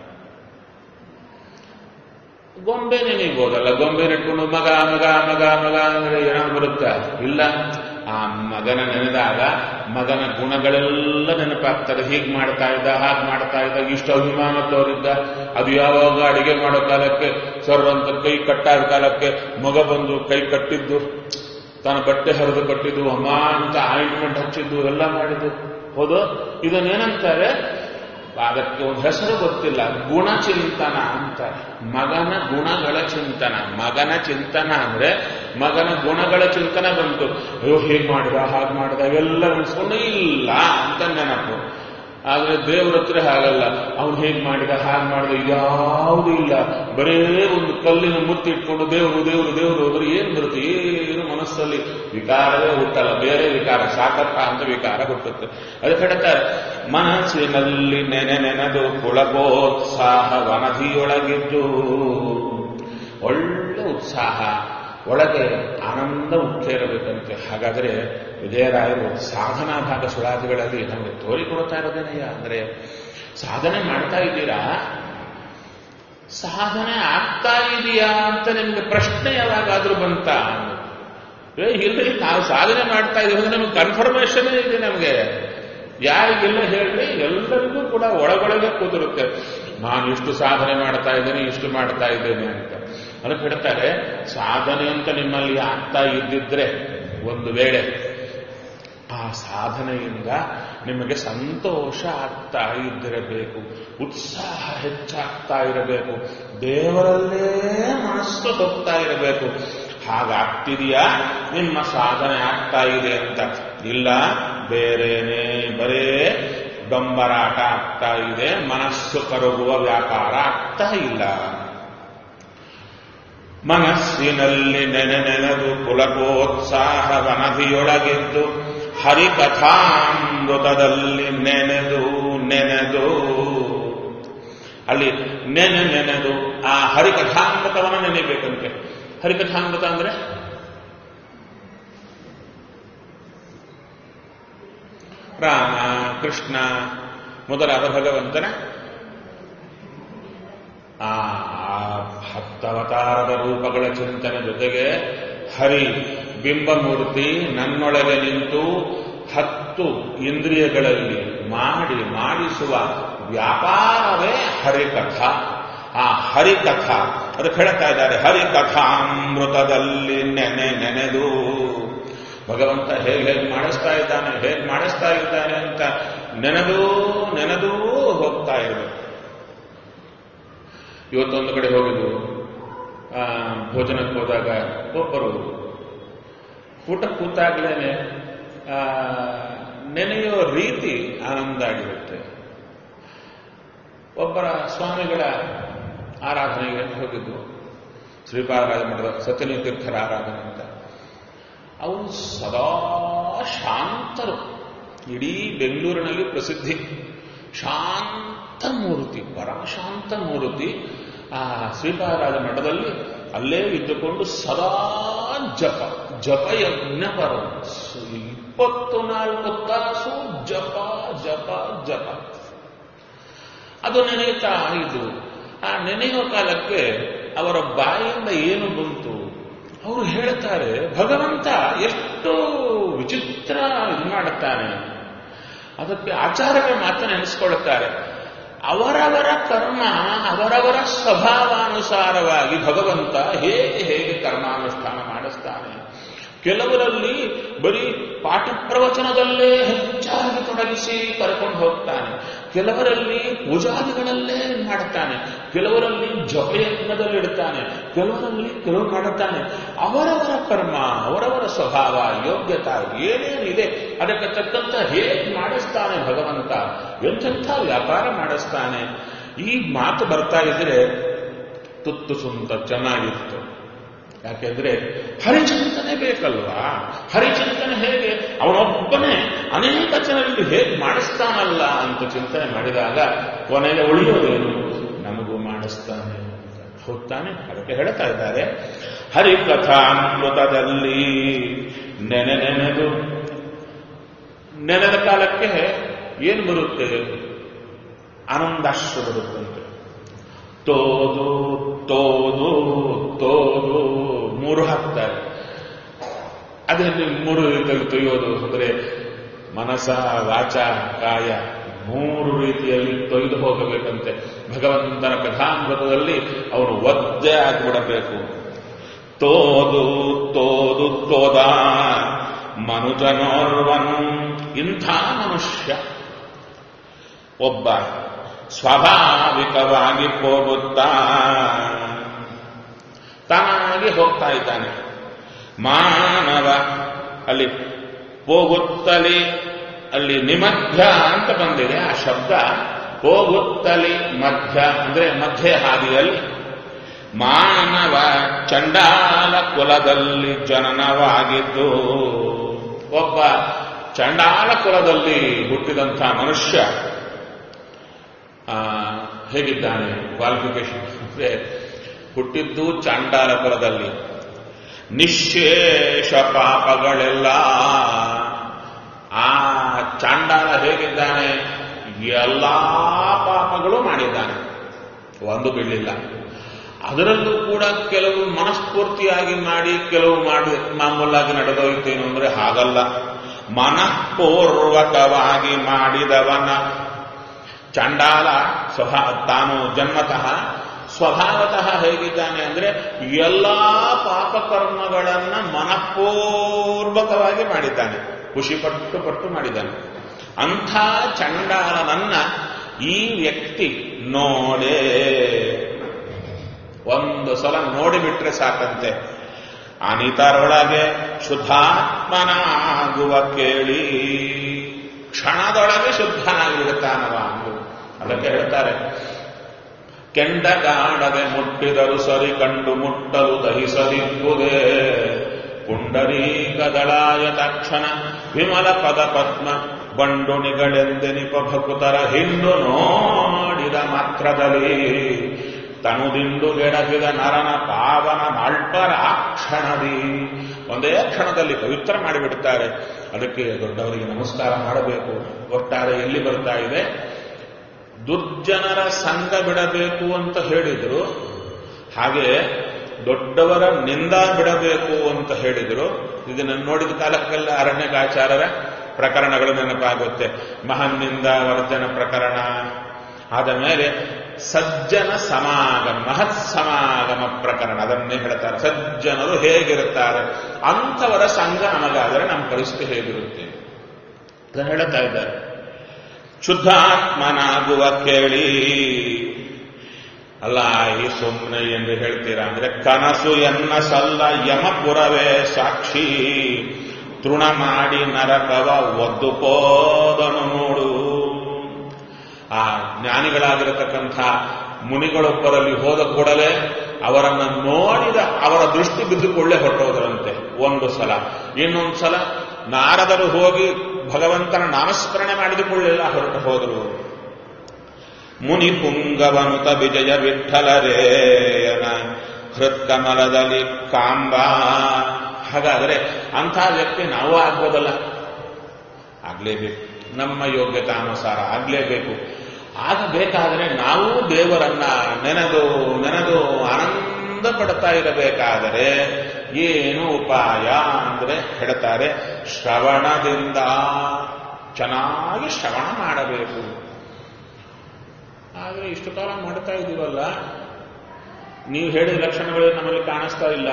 ಗೊಂಬೆ ನೆನೆಯಬಹುದಲ್ಲ ಗೊಂಬೆ ನೆಟ್ಕೊಂಡು ಮಗ ಮಗ ಮಗ ಮಗ ಅಂದ್ರೆ ಏನಾದ್ರು ಬರುತ್ತಾ ಇಲ್ಲ ಆ ಮಗನ ನೆನೆದಾಗ ಮಗನ ಗುಣಗಳೆಲ್ಲ ನೆನಪಾಗ್ತದೆ ಹೀಗೆ ಮಾಡ್ತಾ ಇದ್ದ ಹಾಗೆ ಮಾಡ್ತಾ ಇದ್ದ ಇಷ್ಟು ಅಭಿಮಾನ ತೋರಿದ್ದ ಅದು ಯಾವಾಗ ಅಡಿಗೆ ಮಾಡೋ ಕಾಲಕ್ಕೆ ಸರ್ ಅಂತ ಕೈ ಕಟ್ಟಾದ ಕಾಲಕ್ಕೆ ಮಗ ಬಂದು ಕೈ ಕಟ್ಟಿದ್ದು ತಾನು ಬಟ್ಟೆ ಹರಿದು ಕಟ್ಟಿದ್ದು ಅಮ್ಮ ಅಂತ ಆಯಿಂಟ್ಮೆಂಟ್ ಹಚ್ಚಿದ್ದು ಎಲ್ಲ ಮಾಡಿದ್ದು ಹೌದು ಇದನ್ನೇನಂತಾರೆ ಅದಕ್ಕೆ ಒಂದು ಹೆಸರು ಗೊತ್ತಿಲ್ಲ ಗುಣಚಿಂತನ ಅಂತ ಮಗನ ಗುಣಗಳ ಚಿಂತನ ಮಗನ ಚಿಂತನ ಅಂದ್ರೆ ಮಗನ ಗುಣಗಳ ಚಿಂತನ ಬಂತು ಅಯ್ಯೋ ಹೇಗ್ ಮಾಡಿದ ಹಾಗೆ ಮಾಡಿದ ಇವೆಲ್ಲ ಅನ್ಸ್ಕೊಂಡು ಇಲ್ಲ ಅಂತ ನೆನಪು ಆದ್ರೆ ದೇವ್ರ ಹತ್ರ ಹಾಗಲ್ಲ ಅವ್ನು ಹೇಗ್ ಮಾಡಿದ ಹಾಗೆ ಮಾಡಿದ ಯಾವುದು ಇಲ್ಲ ಬರೇ ಒಂದು ಕಲ್ಲಿನ ಮುತ್ತಿಟ್ಕೊಂಡು ದೇವರು ದೇವರು ದೇವರು ಅಂದ್ರೆ ಏನ್ ಬರುತ್ತೆ ಏನು ಮನಸ್ಸಲ್ಲಿ ವಿಕಾರವೇ ಹುಟ್ಟಲ್ಲ ಬೇರೆ ವಿಕಾರ ಸಾಕಪ್ಪ ಅಂತ ವಿಕಾರ ಹುಟ್ಟುತ್ತೆ ಅದಕ್ಕೆ ಹೇಳ್ತಾರೆ ಮನಸ್ಸಿನಲ್ಲಿ ನೆನೆ ನೆನೆದು ಕುಳಕೋತ್ಸಾಹ ವನದಿಯೊಳಗಿದ್ದು ಒಳ್ಳೆ ಉತ್ಸಾಹ ಒಳಗೆ ಆನಂದ ಉಕ್ಕೇರಬೇಕಂತೆ ಹಾಗಾದ್ರೆ ವಿಜಯರಾಯರು ಸಾಧನಾ ಭಾಗ ಸುಳಾದಿಗಳಲ್ಲಿ ನಮಗೆ ತೋರಿಕೊಡ್ತಾ ಇರೋದೇನಯ್ಯ ಅಂದ್ರೆ ಸಾಧನೆ ಮಾಡ್ತಾ ಇದ್ದೀರಾ ಸಾಧನೆ ಆಗ್ತಾ ಇದೆಯಾ ಅಂತ ನಿಮ್ಗೆ ಪ್ರಶ್ನೆ ಯಾವಾಗಾದ್ರೂ ಬಂತ ಏ ಇಲ್ರಿ ನಾವು ಸಾಧನೆ ಮಾಡ್ತಾ ಇದೀವಿ ಅಂದ್ರೆ ನಮ್ಗೆ ಕನ್ಫರ್ಮೇಶನ್ ಇದೆ ನಮಗೆ ಯಾರಿಗೆಲ್ಲ ಹೇಳಿ ಎಲ್ಲರಿಗೂ ಕೂಡ ಒಳಗೊಳಗೆ ಕೂತಿರುತ್ತೆ ನಾನು ಇಷ್ಟು ಸಾಧನೆ ಮಾಡ್ತಾ ಇದ್ದೇನೆ ಇಷ್ಟು ಮಾಡ್ತಾ ಇದ್ದೇನೆ ಅಂತ ಅದಕ್ಕೆ ಹೇಳ್ತಾರೆ ಸಾಧನೆ ಅಂತ ನಿಮ್ಮಲ್ಲಿ ಆಗ್ತಾ ಇದ್ದಿದ್ರೆ ಒಂದು ವೇಳೆ ಆ ಸಾಧನೆಯಿಂದ ನಿಮಗೆ ಸಂತೋಷ ಆಗ್ತಾ ಇದ್ದಿರಬೇಕು ಉತ್ಸಾಹ ಹೆಚ್ಚಾಗ್ತಾ ಇರಬೇಕು ದೇವರಲ್ಲೇ ಮನಸ್ಸು ಹೋಗ್ತಾ ಇರಬೇಕು ಹಾಗಾಗ್ತಿದೆಯಾ ನಿಮ್ಮ ಸಾಧನೆ ಆಗ್ತಾ ಇದೆ ಅಂತ ಇಲ್ಲ ಬೇರೆನೆ ಬರೇ ಡೊಂಬರಾಟ ಆಗ್ತಾ ಇದೆ ಮನಸ್ಸು ಕರಗುವ ವ್ಯಾಪಾರ ಆಗ್ತಾ ಇಲ್ಲ ಮನಸ್ಸಿನಲ್ಲಿ ನೆನೆ ನೆನೆದು ಪುಲಕೋತ್ಸಾಹ ವನದಿಯೊಳಗಿದ್ದು ಹರಿಕಥಾಮೃತದಲ್ಲಿ ನೆನೆದು ನೆನೆದು ಅಲ್ಲಿ ನೆನೆ ನೆನೆದು ಆ ಹರಿಕಥಾಮೃತವನ್ನು ನೆನೆಬೇಕಂತೆ ಹರಿಕಥಾಮೃತ ಅಂದ್ರೆ ರಾಮ ಕೃಷ್ಣ ಮೊದಲಾದ ಭಗವಂತನ ಆ ಹತ್ತವತಾರದ ರೂಪಗಳ ಚಿಂತನೆ ಜೊತೆಗೆ ಹರಿ ಬಿಂಬಮೂರ್ತಿ ನನ್ನೊಳಗೆ ನಿಂತು ಹತ್ತು ಇಂದ್ರಿಯಗಳಲ್ಲಿ ಮಾಡಿ ಮಾಡಿಸುವ ವ್ಯಾಪಾರವೇ ಹರಿಕಥ ಆ ಹರಿಕಥ ಅದಕ್ಕೆ ಹೇಳ್ತಾ ಇದ್ದಾರೆ ಹರಿಕಥಾಮೃತದಲ್ಲಿ ನೆನೆ ನೆನೆದು ಭಗವಂತ ಹೇಗೆ ಹೇಗೆ ಮಾಡಿಸ್ತಾ ಇದ್ದಾನೆ ಹೇಗೆ ಮಾಡಿಸ್ತಾ ಇದ್ದಾನೆ ಅಂತ ನೆನೆದೂ ನೆನೆದೂ ಹೋಗ್ತಾ ಇರಬೇಕು ಇವತ್ತೊಂದು ಕಡೆ ಹೋಗಿದ್ದು ಭೋಜನಕ್ಕೆ ಹೋದಾಗ ಒಬ್ಬರು ಊಟ ಕೂತಾಗ್ಲೇನೆ ನೆನೆಯೋ ರೀತಿ ಆನಂದ ಆಗಿರುತ್ತೆ ಒಬ್ಬರ ಸ್ವಾಮಿಗಳ ಆರಾಧನೆಗೆ ಹೋಗಿದ್ದು ಶ್ರೀಪಾದರಾಜ ಮಠದ ಸತ್ಯನಿ ತೀರ್ಥರ ಆರಾಧನೆ ಅಂತ ಅವರು ಸದಾ ಶಾಂತರು ಇಡೀ ಬೆಂಗಳೂರಿನಲ್ಲಿ ಪ್ರಸಿದ್ಧಿ ಶಾಂತ ಮೂರ್ತಿ ಪರಮಶಾಂತ ಮೂರ್ತಿ ಆ ಶ್ರೀಪಾದರಾಜ ಮಠದಲ್ಲಿ ಅಲ್ಲೇ ಇದ್ದುಕೊಂಡು ಸದಾ ಜಪ ಜಪ ಯಜ್ಞ ಪರ ಇಪ್ಪತ್ತು ನಾಲ್ಕು ತಾಸು ಜಪ ಜಪ ಜಪ ಅದು ನೆನೆಯುತ್ತಾ ಇದು ಆ ನೆನೆಯುವ ಕಾಲಕ್ಕೆ ಅವರ ಬಾಯಿಂದ ಏನು ಬಂತು ಅವರು ಹೇಳ್ತಾರೆ ಭಗವಂತ ಎಷ್ಟು ವಿಚಿತ್ರ ಇದು ಮಾಡುತ್ತಾನೆ ಅದಕ್ಕೆ ಆಚಾರ್ಯರ ಮಾತನ್ನು ನೆನೆಸ್ಕೊಳ್ಳುತ್ತಾರೆ ಅವರವರ ಕರ್ಮ ಅವರವರ ಸ್ವಭಾವಾನುಸಾರವಾಗಿ ಭಗವಂತ ಹೇಗೆ ಹೇಗೆ ಕರ್ಮಾನುಷ್ಠಾನ ಮಾಡಿಸ್ತಾನೆ ಕೆಲವರಲ್ಲಿ ಬರೀ ಪಾಠ ಪ್ರವಚನದಲ್ಲೇ ಹೆಚ್ಚಾಗಿ ತೊಡಗಿಸಿ ಕರ್ಕೊಂಡು ಹೋಗ್ತಾನೆ ಕೆಲವರಲ್ಲಿ ಪೂಜಾದಿಗಳಲ್ಲೇ ಮಾಡುತ್ತಾನೆ ಕೆಲವರಲ್ಲಿ ಜಪಯಜ್ಞದಲ್ಲಿಡ್ತಾನೆ ಕೆಲವರಲ್ಲಿ ಕೆಲವು ಮಾಡುತ್ತಾನೆ ಅವರವರ ಕರ್ಮ ಅವರವರ ಸ್ವಭಾವ ಯೋಗ್ಯತಾ ಏನೇನಿದೆ ಅದಕ್ಕೆ ತಕ್ಕಂತ ಹೇಗೆ ಮಾಡಿಸ್ತಾನೆ ಭಗವಂತ ಎಂತೆಂಥ ವ್ಯಾಪಾರ ಮಾಡಿಸ್ತಾನೆ ಈ ಮಾತು ಬರ್ತಾ ಇದ್ರೆ ತುತ್ತು ಸುಂತ ಚೆನ್ನಾಗಿತ್ತು ಯಾಕೆಂದ್ರೆ ಹರಿಚಿಂತನೆ ಬೇಕಲ್ವಾ ಹರಿಚಿಂತನೆ ಹೇಗೆ ಅವನೊಬ್ಬನೇ ಅನೇಕ ಜನರಲ್ಲಿ ಹೇಗೆ ಮಾಡಿಸ್ತಾನಲ್ಲ ಅಂತ ಚಿಂತನೆ ಮಾಡಿದಾಗ ಕೊನೆಗೆ ಉಳಿಯೋದೇನು ನಮಗೂ ಮಾಡಿಸ್ತಾನೆ ಹೋಗ್ತಾನೆ ಅದಕ್ಕೆ ಹೇಳ್ತಾ ಇದ್ದಾರೆ ಹರಿಕಥಾಮೃತದಲ್ಲಿ ನೆನೆ ನೆನೆದು ನೆನೆದ ಕಾಲಕ್ಕೆ ಏನು ಬರುತ್ತೆ ಆನಂದಾಶ್ರು ಬರುತ್ತಂತೆ ತೋದು ತೋದು ತೋದು ಮೂರು ಹಾಕ್ತಾರೆ ಅದರಲ್ಲಿ ಮೂರು ರೀತಿಯಲ್ಲಿ ತೊಯ್ಯೋದು ಅಂದರೆ ಮನಸ ವಾಚ ಕಾಯ ಮೂರು ರೀತಿಯಲ್ಲಿ ತೊಯ್ದು ಹೋಗಬೇಕಂತೆ ಭಗವಂತನ ಕಥಾಮೃತದಲ್ಲಿ ಅವನು ಒದ್ದೆ ಆಗಿಬಿಡಬೇಕು ತೋದು ತೋದು ತೋದ ಮನುಜನೋರ್ವನು ಇಂಥ ಮನುಷ್ಯ ಒಬ್ಬ ಸ್ವಾಭಾವಿಕವಾಗಿ ಹೋಗುತ್ತಾ ತಾನಾಗಿ ಹೋಗ್ತಾ ಇದ್ದಾನೆ ಮಾನವ ಅಲ್ಲಿ ಹೋಗುತ್ತಲಿ ಅಲ್ಲಿ ನಿಮಧ್ಯ ಅಂತ ಬಂದಿದೆ ಆ ಶಬ್ದ ಹೋಗುತ್ತಲಿ ಮಧ್ಯ ಅಂದ್ರೆ ಮಧ್ಯ ಹಾದಿಯಲ್ಲಿ ಮಾನವ ಚಂಡಾಲ ಕುಲದಲ್ಲಿ ಜನನವಾಗಿದ್ದು ಒಬ್ಬ ಚಂಡಾಲ ಕುಲದಲ್ಲಿ ಹುಟ್ಟಿದಂಥ ಮನುಷ್ಯ ಆ, ಹೇಗಿದ್ದಾನೆ ಕ್ವಾಲಿಫಿಕೇಶನ್ ಅಂದ್ರೆ ಹುಟ್ಟಿದ್ದು ಚಾಂಡಾಲ ಕುಲದಲ್ಲಿ ನಿಶೇಷ ಪಾಪಗಳೆಲ್ಲ ಆ ಚಾಂಡಾಲ ಹೇಗಿದ್ದಾನೆ ಎಲ್ಲಾ ಪಾಪಗಳು ಮಾಡಿದ್ದಾನೆ ಒಂದು ಬಿಡಲಿಲ್ಲ ಅದರಲ್ಲೂ ಕೂಡ ಕೆಲವು ಮನಸ್ಫೂರ್ತಿಯಾಗಿ ಮಾಡಿ ಕೆಲವು ಮಾಡಿ ಮಾಮೂಲಾಗಿ ನಡೆದೋಯ್ತೇನು ಅಂದ್ರೆ ಹಾಗಲ್ಲ ಮನಃಪೂರ್ವಕವಾಗಿ ಮಾಡಿದವನ ಚಂಡಾಲ ಸ್ವಭಾ ತಾನು ಜನ್ಮತಃ ಸ್ವಭಾವತಃ ಹೇಗಿದ್ದಾನೆ ಅಂದ್ರೆ ಎಲ್ಲಾ ಪಾಪಕರ್ಮಗಳನ್ನ ಮನಃಪೂರ್ವಕವಾಗಿ ಮಾಡಿದ್ದಾನೆ ಖುಷಿ ಪಟ್ಟು ಪಟ್ಟು ಮಾಡಿದ್ದಾನೆ ಅಂಥ ಚಂಡಾಲನನ್ನ ಈ ವ್ಯಕ್ತಿ ನೋಡೇ ಒಂದು ಸಲ ನೋಡಿಬಿಟ್ರೆ ಸಾಕಂತೆ ಅನಿತರೊಳಗೆ ಶುದ್ಧಾತ್ಮನಾಗುವ ಕೇಳಿ ಕ್ಷಣದೊಳಗೆ ಶುದ್ಧನಾಗಿರುತ್ತಾನವ ಅಂದು ಅದಕ್ಕೆ ಹೇಳ್ತಾರೆ ಕೆಂಡಗಾಡದೆ ಮುಟ್ಟಿದರು ಸರಿ ಕಂಡು ಮುಟ್ಟಲು ದಹಿಸದಿಬ್ಬುದೇ ಪುಂಡರೀಕದಳಾಯ ತಕ್ಷಣ ವಿಮಲ ಪದ ಪದ್ಮ ಬಂಡುಣಿಗಳೆಂದೆನಿಪ ಭಕುತರ ಹಿಂಡು ನೋಡಿದ ಮಾತ್ರದಲ್ಲಿ ತನುದಿಂಡು ಗೆಡಗಿದ ನರನ ಪಾವನ ಮಾಳ್ಪರ ಆ ಕ್ಷಣದಿ ಒಂದೇ ಕ್ಷಣದಲ್ಲಿ ಪವಿತ್ರ ಮಾಡಿಬಿಡುತ್ತಾರೆ ಅದಕ್ಕೆ ದೊಡ್ಡವರಿಗೆ ನಮಸ್ಕಾರ ಮಾಡಬೇಕು ಒಟ್ಟಾರೆ ಎಲ್ಲಿ ಬರ್ತಾ ಇದೆ ದುರ್ಜನರ ಸಂಘ ಬಿಡಬೇಕು ಅಂತ ಹೇಳಿದ್ರು ಹಾಗೆ ದೊಡ್ಡವರ ನಿಂದ ಬಿಡಬೇಕು ಅಂತ ಹೇಳಿದ್ರು ಇದನ್ನು ನೋಡಿದ ಕಾಲಕ್ಕೆಲ್ಲ ಅರಣ್ಯಕಾಚಾರರ ಪ್ರಕರಣಗಳು ನೆನಪಾಗುತ್ತೆ ಮಹನ್ನಿಂದ ವರ್ಜನ ಪ್ರಕರಣ ಆದ ಮೇಲೆ ಸಜ್ಜನ ಸಮಾಗಮ ಮಹತ್ ಸಮಾಗಮ ಪ್ರಕರಣ ಅದನ್ನೇ ಹೇಳ್ತಾರೆ ಸಜ್ಜನರು ಹೇಗಿರುತ್ತಾರೆ ಅಂಥವರ ಸಂಘ ನಮಗಾದರೆ ನಮ್ಮ ಪರಿಸ್ಥಿತಿ ಹೇಗಿರುತ್ತೆ ಅದನ್ನು ಹೇಳ್ತಾ ಇದ್ದಾರೆ ಶುದ್ಧಾತ್ಮನಾಗುವ ಕೇಳಿ ಅಲ್ಲ ಈ ಸುಮ್ಮನೆ ಎಂದು ಹೇಳ್ತೀರಾ ಅಂದ್ರೆ ಕನಸು ಎನ್ನ ಸಲ್ಲ ಯಮಪುರವೇ ಸಾಕ್ಷಿ ತೃಣ ಮಾಡಿ ನರಕವ ಒದ್ದುಕೋದನು ನೋಡು ಆ ಜ್ಞಾನಿಗಳಾಗಿರತಕ್ಕಂಥ ಮುನಿಗಳೊಬ್ಬರಲ್ಲಿ ಹೋದ ಕೂಡಲೇ ಅವರನ್ನು ನೋಡಿದ ಅವರ ದೃಷ್ಟಿ ಬಿದ್ದುಕೊಳ್ಳೆ ಹೊರಟೋದರಂತೆ ಒಂದು ಸಲ ಇನ್ನೊಂದು ಸಲ ನಾರದರು ಹೋಗಿ ಭಗವಂತನ ನಾಮಸ್ಮರಣೆ ಮಾಡಿದುಕೊಳ್ಳೆಲ್ಲ ಹೊರಟು ಹೋದರು ಮುನಿ ಪುಂಗವನುತ ವಿಜಯ ವಿಠಲರೇಯನ ಹೃತ್ಕಮಲದಲ್ಲಿ ಕಾಂಬ ಹಾಗಾದರೆ ಅಂಥ ವ್ಯಕ್ತಿ ನಾವು ಆಗ್ಬೋದಲ್ಲ ಆಗ್ಲೇಬೇಕು ನಮ್ಮ ಯೋಗ್ಯತಾನುಸಾರ ಆಗ್ಲೇಬೇಕು ಆಗಬೇಕಾದರೆ ನಾವು ದೇವರನ್ನ ನೆನೆದು ನೆನೆದು ಆನಂದ ಪಡ್ತಾ ಇರಬೇಕಾದರೆ ಏನು ಉಪಾಯ ಅಂದ್ರೆ ಹೇಳ್ತಾರೆ ಶ್ರವಣದಿಂದ ಚೆನ್ನಾಗಿ ಶ್ರವಣ ಮಾಡಬೇಕು ಆದರೆ ಇಷ್ಟು ಕಾಲ ಮಾಡ್ತಾ ಇದ್ದೀವಲ್ಲ ನೀವು ಹೇಳಿದ ಲಕ್ಷಣಗಳು ನಮ್ಮಲ್ಲಿ ಕಾಣಿಸ್ತಾ ಇಲ್ಲ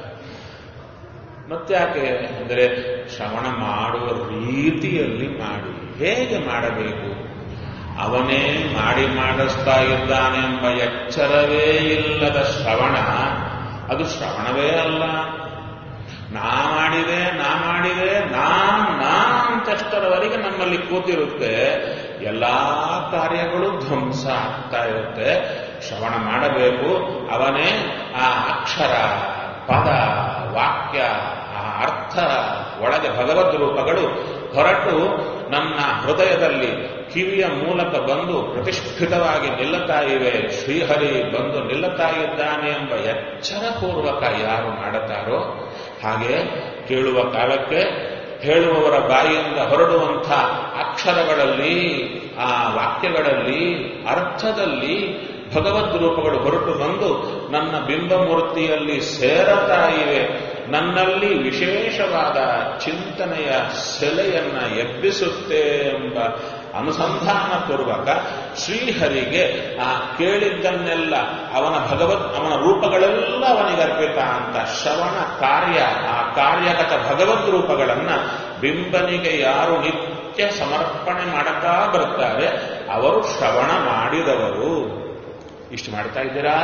ಮತ್ತೆ ಯಾಕೆ ಅಂದರೆ ಶ್ರವಣ ಮಾಡುವ ರೀತಿಯಲ್ಲಿ ಮಾಡಿ ಹೇಗೆ ಮಾಡಬೇಕು ಅವನೇ ಮಾಡಿ ಮಾಡಿಸ್ತಾ ಇದ್ದಾನೆಂಬ ಎಚ್ಚರವೇ ಇಲ್ಲದ ಶ್ರವಣ ಅದು ಶ್ರವಣವೇ ಅಲ್ಲ ನಾ ಮಾಡಿದೆ ನಾ ಮಾಡಿದೆ ನಾನ್ ನಾನ್ ಅಂತಷ್ಟರವರೆಗೆ ನಮ್ಮಲ್ಲಿ ಕೂತಿರುತ್ತೆ ಎಲ್ಲಾ ಕಾರ್ಯಗಳು ಧ್ವಂಸ ಆಗ್ತಾ ಇರುತ್ತೆ ಶ್ರವಣ ಮಾಡಬೇಕು ಅವನೇ ಆ ಅಕ್ಷರ ಪದ ವಾಕ್ಯ ಆ ಅರ್ಥ ಒಳಗೆ ಭಗವದ್ ರೂಪಗಳು ಹೊರಟು ನನ್ನ ಹೃದಯದಲ್ಲಿ ಕಿವಿಯ ಮೂಲಕ ಬಂದು ಪ್ರತಿಷ್ಠಿತವಾಗಿ ನಿಲ್ಲುತ್ತಾ ಇವೆ ಶ್ರೀಹರಿ ಬಂದು ನಿಲ್ಲುತ್ತಾ ಇದ್ದಾನೆ ಎಂಬ ಎಚ್ಚರಪೂರ್ವಕ ಯಾರು ಮಾಡುತ್ತಾರೋ ಹಾಗೆ ಕೇಳುವ ಕಾಲಕ್ಕೆ ಹೇಳುವವರ ಬಾಯಿಯಿಂದ ಹೊರಡುವಂಥ ಅಕ್ಷರಗಳಲ್ಲಿ ಆ ವಾಕ್ಯಗಳಲ್ಲಿ ಅರ್ಥದಲ್ಲಿ ಭಗವದ್ ರೂಪಗಳು ಹೊರಟು ಬಂದು ನನ್ನ ಬಿಂಬಮೂರ್ತಿಯಲ್ಲಿ ಸೇರತಾ ಇವೆ ನನ್ನಲ್ಲಿ ವಿಶೇಷವಾದ ಚಿಂತನೆಯ ಸೆಲೆಯನ್ನ ಎಬ್ಬಿಸುತ್ತೆ ಎಂಬ ಅನುಸಂಧಾನ ಪೂರ್ವಕ ಶ್ರೀಹರಿಗೆ ಆ ಕೇಳಿದ್ದನ್ನೆಲ್ಲ ಅವನ ಭಗವತ್ ಅವನ ರೂಪಗಳೆಲ್ಲ ಅವನಿಗೆ ಅರ್ಪಿತ ಅಂತ ಶ್ರವಣ ಕಾರ್ಯ ಆ ಕಾರ್ಯಗತ ಭಗವದ್ ರೂಪಗಳನ್ನ ಬಿಂಬನಿಗೆ ಯಾರು ನಿತ್ಯ ಸಮರ್ಪಣೆ ಮಾಡುತ್ತಾ ಬರ್ತಾರೆ ಅವರು ಶ್ರವಣ ಮಾಡಿದವರು ಇಷ್ಟು ಮಾಡ್ತಾ ಇದ್ದೀರಾ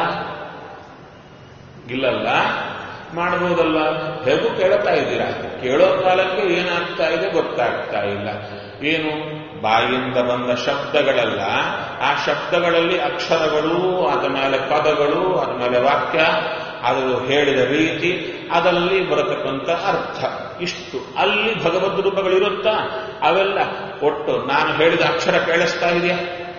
ಇಲ್ಲಲ್ಲ ಮಾಡಬಹುದಲ್ಲ ಹೇಗೂ ಕೇಳುತ್ತಾ ಇದ್ದೀರಾ ಕೇಳೋ ಕಾಲಕ್ಕೆ ಏನಾಗ್ತಾ ಇದೆ ಗೊತ್ತಾಗ್ತಾ ಇಲ್ಲ ಏನು ಬಾಯಿಂದ ಬಂದ ಶಬ್ದಗಳೆಲ್ಲ ಆ ಶಬ್ದಗಳಲ್ಲಿ ಅಕ್ಷರಗಳು ಅದ ಮೇಲೆ ಪದಗಳು ಅದ ಮೇಲೆ ವಾಕ್ಯ ಅದು ಹೇಳಿದ ರೀತಿ ಅದರಲ್ಲಿ ಬರತಕ್ಕಂಥ ಅರ್ಥ ಇಷ್ಟು ಅಲ್ಲಿ ಭಗವದ್ ರೂಪಗಳಿರುತ್ತಾ ಅವೆಲ್ಲ ಒಟ್ಟು ನಾನು ಹೇಳಿದ ಅಕ್ಷರ ಕೇಳಿಸ್ತಾ ಇದೆಯಾ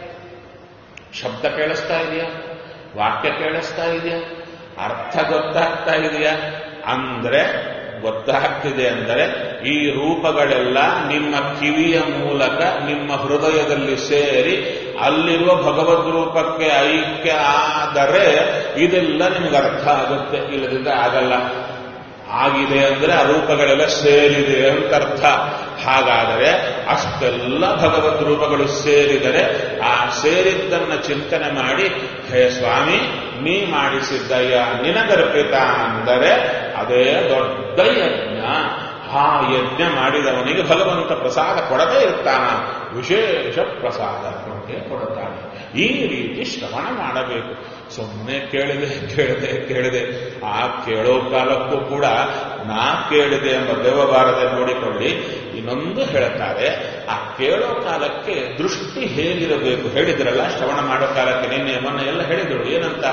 ಶಬ್ದ ಕೇಳಿಸ್ತಾ ಇದೆಯಾ ವಾಕ್ಯ ಕೇಳಿಸ್ತಾ ಇದೆಯಾ ಅರ್ಥ ಗೊತ್ತಾಗ್ತಾ ಇದೆಯಾ ಅಂದ್ರೆ ಗೊತ್ತಾಗ್ತಿದೆ ಅಂದರೆ ಈ ರೂಪಗಳೆಲ್ಲ ನಿಮ್ಮ ಕಿವಿಯ ಮೂಲಕ ನಿಮ್ಮ ಹೃದಯದಲ್ಲಿ ಸೇರಿ ಅಲ್ಲಿರುವ ಭಗವದ್ ರೂಪಕ್ಕೆ ಐಕ್ಯ ಆದರೆ ಇದೆಲ್ಲ ನಿಮ್ಗೆ ಅರ್ಥ ಆಗುತ್ತೆ ಇಲ್ಲದಿದ್ದರೆ ಆಗಲ್ಲ ಆಗಿದೆ ಅಂದ್ರೆ ಆ ರೂಪಗಳೆಲ್ಲ ಸೇರಿದೆ ಅಂತ ಅರ್ಥ ಹಾಗಾದರೆ ಅಷ್ಟೆಲ್ಲ ಭಗವದ್ ರೂಪಗಳು ಸೇರಿದರೆ ಆ ಸೇರಿದ್ದನ್ನ ಚಿಂತನೆ ಮಾಡಿ ಹೇ ಸ್ವಾಮಿ ನೀ ಮಾಡಿಸಿದ್ದಯ್ಯ ನಿನಗರ್ಪಿತ ಅಂದರೆ ಅದೇ ದೊಡ್ಡ ಯಜ್ಞ ಆ ಯಜ್ಞ ಮಾಡಿದವನಿಗೆ ಭಗವಂತ ಪ್ರಸಾದ ಕೊಡದೇ ಇರ್ತಾನ ವಿಶೇಷ ಪ್ರಸಾದ ಕೊಟ್ಟೆ ಕೊಡುತ್ತಾನೆ ಈ ರೀತಿ ಶ್ರವಣ ಮಾಡಬೇಕು ಸುಮ್ಮನೆ ಕೇಳಿದೆ ಕೇಳಿದೆ ಕೇಳಿದೆ ಆ ಕೇಳೋ ಕಾಲಕ್ಕೂ ಕೂಡ ನಾ ಕೇಳಿದೆ ಎಂಬ ದೇವಬಾರದೆ ನೋಡಿಕೊಳ್ಳಿ ಇನ್ನೊಂದು ಹೇಳ್ತಾರೆ ಆ ಕೇಳೋ ಕಾಲಕ್ಕೆ ದೃಷ್ಟಿ ಹೇಗಿರಬೇಕು ಹೇಳಿದ್ರಲ್ಲ ಶ್ರವಣ ಮಾಡೋ ಕಾಲಕ್ಕೆ ನಿನ್ನೆ ಮೊನ್ನೆ ಎಲ್ಲ ಹೇಳಿದ್ರು ಏನಂತ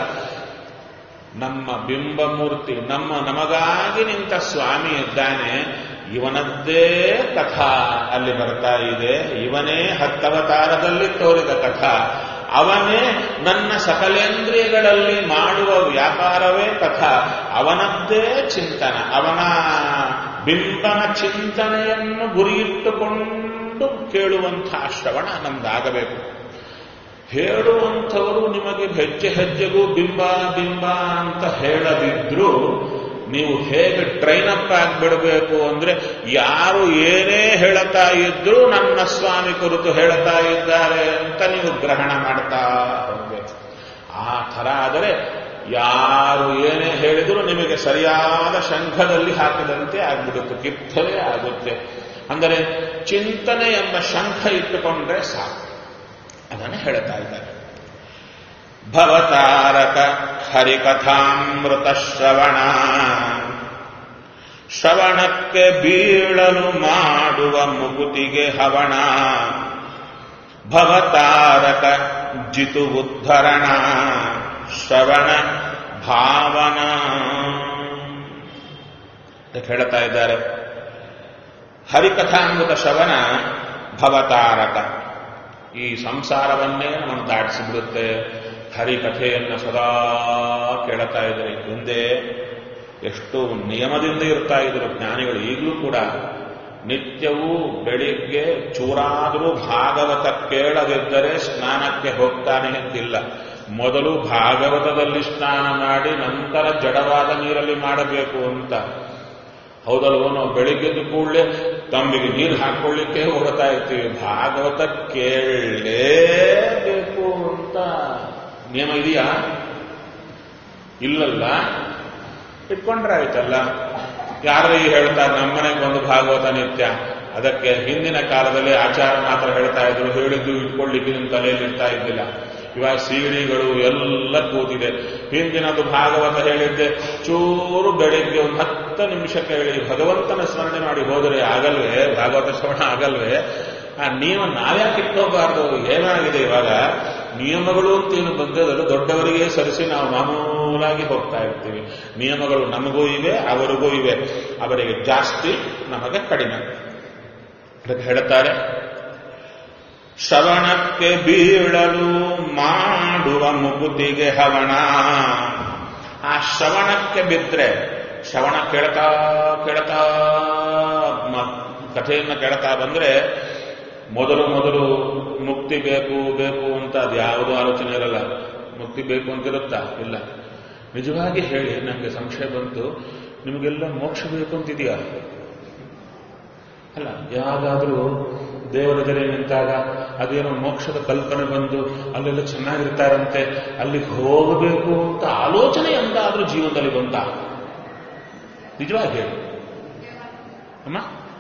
ನಮ್ಮ ಬಿಂಬಮೂರ್ತಿ ನಮ್ಮ ನಮಗಾಗಿ ನಿಂತ ಸ್ವಾಮಿ ಇದ್ದಾನೆ ಇವನದ್ದೇ ಕಥಾ ಅಲ್ಲಿ ಬರ್ತಾ ಇದೆ ಇವನೇ ಹತ್ತವತಾರದಲ್ಲಿ ತೋರಿದ ಕಥಾ ಅವನೇ ನನ್ನ ಸಕಲೇಂದ್ರಿಯಗಳಲ್ಲಿ ಮಾಡುವ ವ್ಯಾಪಾರವೇ ಕಥಾ ಅವನದ್ದೇ ಚಿಂತನ ಅವನ ಬಿಂಬನ ಚಿಂತನೆಯನ್ನು ಗುರಿಯಿಟ್ಟುಕೊಂಡು ಕೇಳುವಂತಹ ಶ್ರವಣ ನಮ್ದಾಗಬೇಕು ಹೇಳುವಂಥವರು ನಿಮಗೆ ಹೆಜ್ಜೆ ಹೆಜ್ಜೆಗೂ ಬಿಂಬ ಬಿಂಬ ಅಂತ ಹೇಳದಿದ್ರು ನೀವು ಹೇಗೆ ಟ್ರೈನ್ ಅಪ್ ಆಗಿಬಿಡಬೇಕು ಅಂದ್ರೆ ಯಾರು ಏನೇ ಹೇಳುತ್ತಾ ಇದ್ರೂ ನನ್ನ ಸ್ವಾಮಿ ಕುರಿತು ಹೇಳುತ್ತಾ ಇದ್ದಾರೆ ಅಂತ ನೀವು ಗ್ರಹಣ ಮಾಡ್ತಾ ಹೋಗ್ಬೇಕು ಆ ಥರ ಆದರೆ ಯಾರು ಏನೇ ಹೇಳಿದರೂ ನಿಮಗೆ ಸರಿಯಾದ ಶಂಖದಲ್ಲಿ ಹಾಕಿದಂತೆ ಆಗ್ಬಿಡುತ್ತೆ ಕಿತ್ತಲೇ ಆಗುತ್ತೆ ಅಂದರೆ ಚಿಂತನೆ ಎಂಬ ಶಂಖ ಇಟ್ಟುಕೊಂಡ್ರೆ ಸಾಕು ಅದನ್ನು ಹೇಳ್ತಾ ಇದ್ದಾರೆ ಭವತಾರಕ ಹರಿಕಥಾಮೃತ ಶ್ರವಣ ಶ್ರವಣಕ್ಕೆ ಬೀಳಲು ಮಾಡುವ ಮುಗುತಿಗೆ ಹವಣ ಭವತಾರಕ ಜಿತು ಉದ್ಧರಣ ಶ್ರವಣ ಭಾವನ ಹೇಳ್ತಾ ಇದ್ದಾರೆ ಹರಿಕಥಾಮೃತ ಶ್ರವಣ ಭವತಾರಕ ಈ ಸಂಸಾರವನ್ನೇ ನಮ್ಮನ್ನು ದಾಟಿಸಿಬಿಡುತ್ತೆ ಹರಿಕಥೆಯನ್ನು ಸದಾ ಕೇಳುತ್ತಾ ಇದ್ದಾರೆ ಹಿಂದೆ ಎಷ್ಟು ನಿಯಮದಿಂದ ಇರ್ತಾ ಇದ್ರು ಜ್ಞಾನಿಗಳು ಈಗಲೂ ಕೂಡ ನಿತ್ಯವೂ ಬೆಳಿಗ್ಗೆ ಚೂರಾದರೂ ಭಾಗವತ ಕೇಳದಿದ್ದರೆ ಸ್ನಾನಕ್ಕೆ ಹೋಗ್ತಾನೆ ಎಂದಿಲ್ಲ ಮೊದಲು ಭಾಗವತದಲ್ಲಿ ಸ್ನಾನ ಮಾಡಿ ನಂತರ ಜಡವಾದ ನೀರಲ್ಲಿ ಮಾಡಬೇಕು ಅಂತ ಹೌದಲ್ವೋ ನಾವು ಬೆಳಿಗ್ಗೆದ್ದು ಕೂಡಲೇ ತಮ್ಮಿಗೆ ನೀರು ಹಾಕೊಳ್ಳಿಕ್ಕೆ ಹೊರತಾ ಇರ್ತೀವಿ ಭಾಗವತ ಕೇಳಲೇಬೇಕು ಅಂತ ನಿಯಮ ಇದೆಯಾ ಇಲ್ಲಲ್ಲ ಇಟ್ಕೊಂಡ್ರೆ ಆಯ್ತಲ್ಲ ಯಾರು ಈ ಹೇಳ್ತಾರೆ ನಮ್ಮನೆಗೆ ಬಂದು ಭಾಗವತ ನಿತ್ಯ ಅದಕ್ಕೆ ಹಿಂದಿನ ಕಾಲದಲ್ಲಿ ಆಚಾರ ಮಾತ್ರ ಹೇಳ್ತಾ ಇದ್ರು ಹೇಳಿದ್ದು ಇಟ್ಕೊಳ್ಳಿಕ್ಕೆ ನಿಮ್ಮ ತಲೆಯಲ್ಲಿ ಇರ್ತಾ ಇದ್ದಿಲ್ಲ ಇವಾಗ ಸೀಡಿಗಳು ಎಲ್ಲ ಕೂತಿದೆ ಹಿಂದಿನದು ಭಾಗವತ ಹೇಳಿದ್ದೆ ಚೂರು ಬೆಳಿಗ್ಗೆ ಒಂದು ಹತ್ತು ನಿಮಿಷ ಕೇಳಿ ಭಗವಂತನ ಸ್ಮರಣೆ ಮಾಡಿ ಹೋದರೆ ಆಗಲ್ವೇ ಭಾಗವತ ಶ್ರವಣ ಆಗಲ್ವೇ ಆ ನಿಯಮ ನಾವ್ಯಾಕೆ ಇಟ್ಕೋಬಾರ್ದು ಏನಾಗಿದೆ ಇವಾಗ ನಿಯಮಗಳು ಅಂತ ಏನು ಬಂದದ್ದು ದೊಡ್ಡವರಿಗೆ ಸರಿಸಿ ನಾವು ಮಾಮೂಲಾಗಿ ಹೋಗ್ತಾ ಇರ್ತೀವಿ ನಿಯಮಗಳು ನಮಗೂ ಇವೆ ಅವರಿಗೂ ಇವೆ ಅವರಿಗೆ ಜಾಸ್ತಿ ನಮಗೆ ಕಡಿಮೆ ಅದಕ್ಕೆ ಹೇಳ್ತಾರೆ ಶ್ರವಣಕ್ಕೆ ಬೀಳಲು ಮಾಡುವ ಮುಗುತಿಗೆ ಹವಣ ಆ ಶ್ರವಣಕ್ಕೆ ಬಿದ್ರೆ ಶ್ರವಣ ಕೇಳ್ತಾ ಕೇಳ್ತಾ ಮ- ಕಥೆಯನ್ನು ಕೇಳ್ತಾ ಬಂದ್ರೆ ಮೊದಲು ಮೊದಲು ಮುಕ್ತಿ ಬೇಕು ಬೇಕು ಅಂತ ಅದು ಯಾವುದೂ ಆಲೋಚನೆ ಇರಲ್ಲ ಮುಕ್ತಿ ಬೇಕು ಅಂತಿರುತ್ತಾ ಇಲ್ಲ ನಿಜವಾಗಿ ಹೇಳಿ ನನಗೆ ಸಂಶಯ ಬಂತು ನಿಮಗೆಲ್ಲ ಮೋಕ್ಷ ಬೇಕು ಅಂತಿದೆಯಾ ಅಲ್ಲ ಯಾವ್ದಾದ್ರೂ ದೇವರ ಎದುರೇ ನಿಂತಾಗ ಅದೇನೋ ಮೋಕ್ಷದ ಕಲ್ಪನೆ ಬಂದು ಅಲ್ಲೆಲ್ಲ ಚೆನ್ನಾಗಿರ್ತಾರಂತೆ ಅಲ್ಲಿಗೆ ಹೋಗಬೇಕು ಅಂತ ಆಲೋಚನೆ ಎಂದಾದ್ರೂ ಜೀವನದಲ್ಲಿ ಬಂತ ನಿಜವಾಗಿ ಹೇಳಿ ಅಮ್ಮ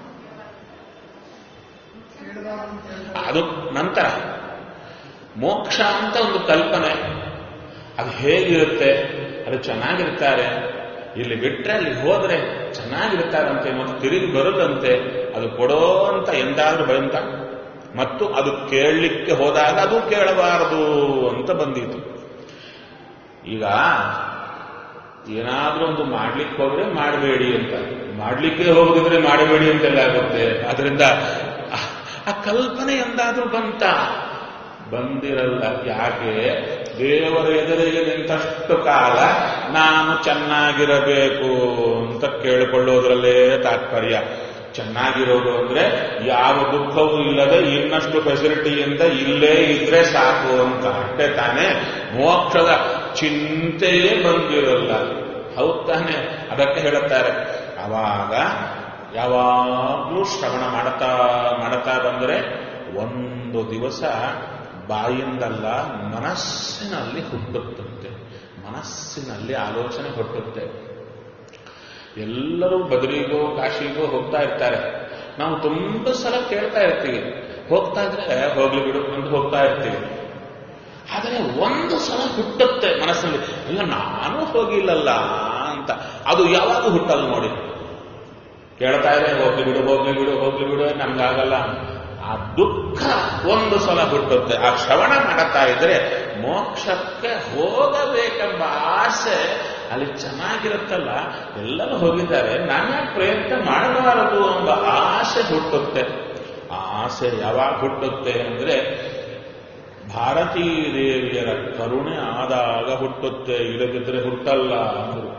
ಅದು ನಂತರ ಮೋಕ್ಷ ಅಂತ ಒಂದು ಕಲ್ಪನೆ ಅದು ಹೇಗಿರುತ್ತೆ ಅದು ಚೆನ್ನಾಗಿರ್ತಾರೆ ಇಲ್ಲಿ ಬಿಟ್ರೆ ಅಲ್ಲಿ ಹೋದ್ರೆ ಚೆನ್ನಾಗಿರ್ತಾರಂತೆ ಮತ್ತು ತಿರುಗಿ ಬರುತ್ತಂತೆ ಅದು ಕೊಡೋ ಅಂತ ಎಂದಾದ್ರೂ ಬಂತ ಮತ್ತು ಅದು ಕೇಳಲಿಕ್ಕೆ ಹೋದಾಗ ಅದು ಕೇಳಬಾರದು ಅಂತ ಬಂದಿತು ಈಗ ಏನಾದ್ರೂ ಒಂದು ಮಾಡ್ಲಿಕ್ಕೆ ಹೋದ್ರೆ ಮಾಡಬೇಡಿ ಅಂತ ಮಾಡ್ಲಿಕ್ಕೆ ಹೋಗದಿದ್ರೆ ಮಾಡಬೇಡಿ ಅಂತೆಲ್ಲ ಆಗುತ್ತೆ ಅದರಿಂದ ಆ- ಆ ಕಲ್ಪನೆ ಎಂದಾದ್ರೂ ಬಂತ ಬಂದಿರಲ್ಲ ಯಾಕೆ ದೇವರ ಎದುರಿಗೆ ನಿಂತಷ್ಟು ಕಾಲ ನಾನು ಚೆನ್ನಾಗಿರಬೇಕು ಅಂತ ಕೇಳಿಕೊಳ್ಳೋದ್ರಲ್ಲೇ ತಾತ್ಪರ್ಯ ಚೆನ್ನಾಗಿರೋದು ಅಂದ್ರೆ ಯಾವ ದುಃಖವೂ ಇಲ್ಲದೆ ಇನ್ನಷ್ಟು ಫೆಸಿಲಿಟಿಯಿಂದ ಇಲ್ಲೇ ಇದ್ರೆ ಸಾಕು ಅಂತ ಅಷ್ಟೇ ತಾನೇ ಮೋಕ್ಷದ ಚಿಂತೆಯೇ ಬಂದಿರಲ್ಲ ಹೌದ್ ತಾನೆ ಅದಕ್ಕೆ ಹೇಳುತ್ತಾರೆ ಅವಾಗ ಯಾವಾಗಲೂ ಶ್ರವಣ ಮಾಡುತ್ತಾ ಮಾಡುತ್ತಾ ಬಂದರೆ ಒಂದು ದಿವಸ ಬಾಯಿಂದಲ್ಲ ಮನಸ್ಸಿನಲ್ಲಿ ಹುಟ್ಟುತ್ತಂತೆ ಮನಸ್ಸಿನಲ್ಲಿ ಆಲೋಚನೆ ಹುಟ್ಟುತ್ತೆ ಎಲ್ಲರೂ ಬದರಿಗೋ ಕಾಶಿಗೋ ಹೋಗ್ತಾ ಇರ್ತಾರೆ ನಾವು ತುಂಬಾ ಸಲ ಕೇಳ್ತಾ ಇರ್ತೀವಿ ಹೋಗ್ತಾ ಇದ್ರೆ ಹೋಗ್ಲಿ ಬಿಡು ಅಂತ ಹೋಗ್ತಾ ಇರ್ತೀವಿ ಆದರೆ ಒಂದು ಸಲ ಹುಟ್ಟುತ್ತೆ ಮನಸ್ಸಿನಲ್ಲಿ ಇಲ್ಲ ನಾನು ಹೋಗಿಲ್ಲಲ್ಲ ಅಂತ ಅದು ಯಾವಾಗ ಹುಟ್ಟಲ್ಲ ನೋಡಿ ಕೇಳ್ತಾ ಇದೆ ಹೋಗ್ಲಿ ಬಿಡು ಹೋಗ್ಲಿ ಬಿಡು ಹೋಗ್ಲಿ ಬಿಡು ನಮ್ಗಾಗಲ್ಲ ಆ ದುಃಖ ಒಂದು ಸಲ ಹುಟ್ಟುತ್ತೆ ಆ ಶ್ರವಣ ಮಾಡುತ್ತಾ ಇದ್ರೆ ಮೋಕ್ಷಕ್ಕೆ ಹೋಗಬೇಕೆಂಬ ಆಸೆ ಅಲ್ಲಿ ಚೆನ್ನಾಗಿರುತ್ತಲ್ಲ ಎಲ್ಲರೂ ಹೋಗಿದ್ದಾರೆ ನಾನು ಪ್ರಯತ್ನ ಮಾಡಬಾರದು ಎಂಬ ಆಸೆ ಹುಟ್ಟುತ್ತೆ ಆ ಆಸೆ ಯಾವಾಗ ಹುಟ್ಟುತ್ತೆ ಅಂದ್ರೆ ಭಾರತೀ ದೇವಿಯರ ಕರುಣೆ ಆದಾಗ ಹುಟ್ಟುತ್ತೆ ಇಲ್ಲದಿದ್ರೆ ಹುಟ್ಟಲ್ಲ ಅಂದರು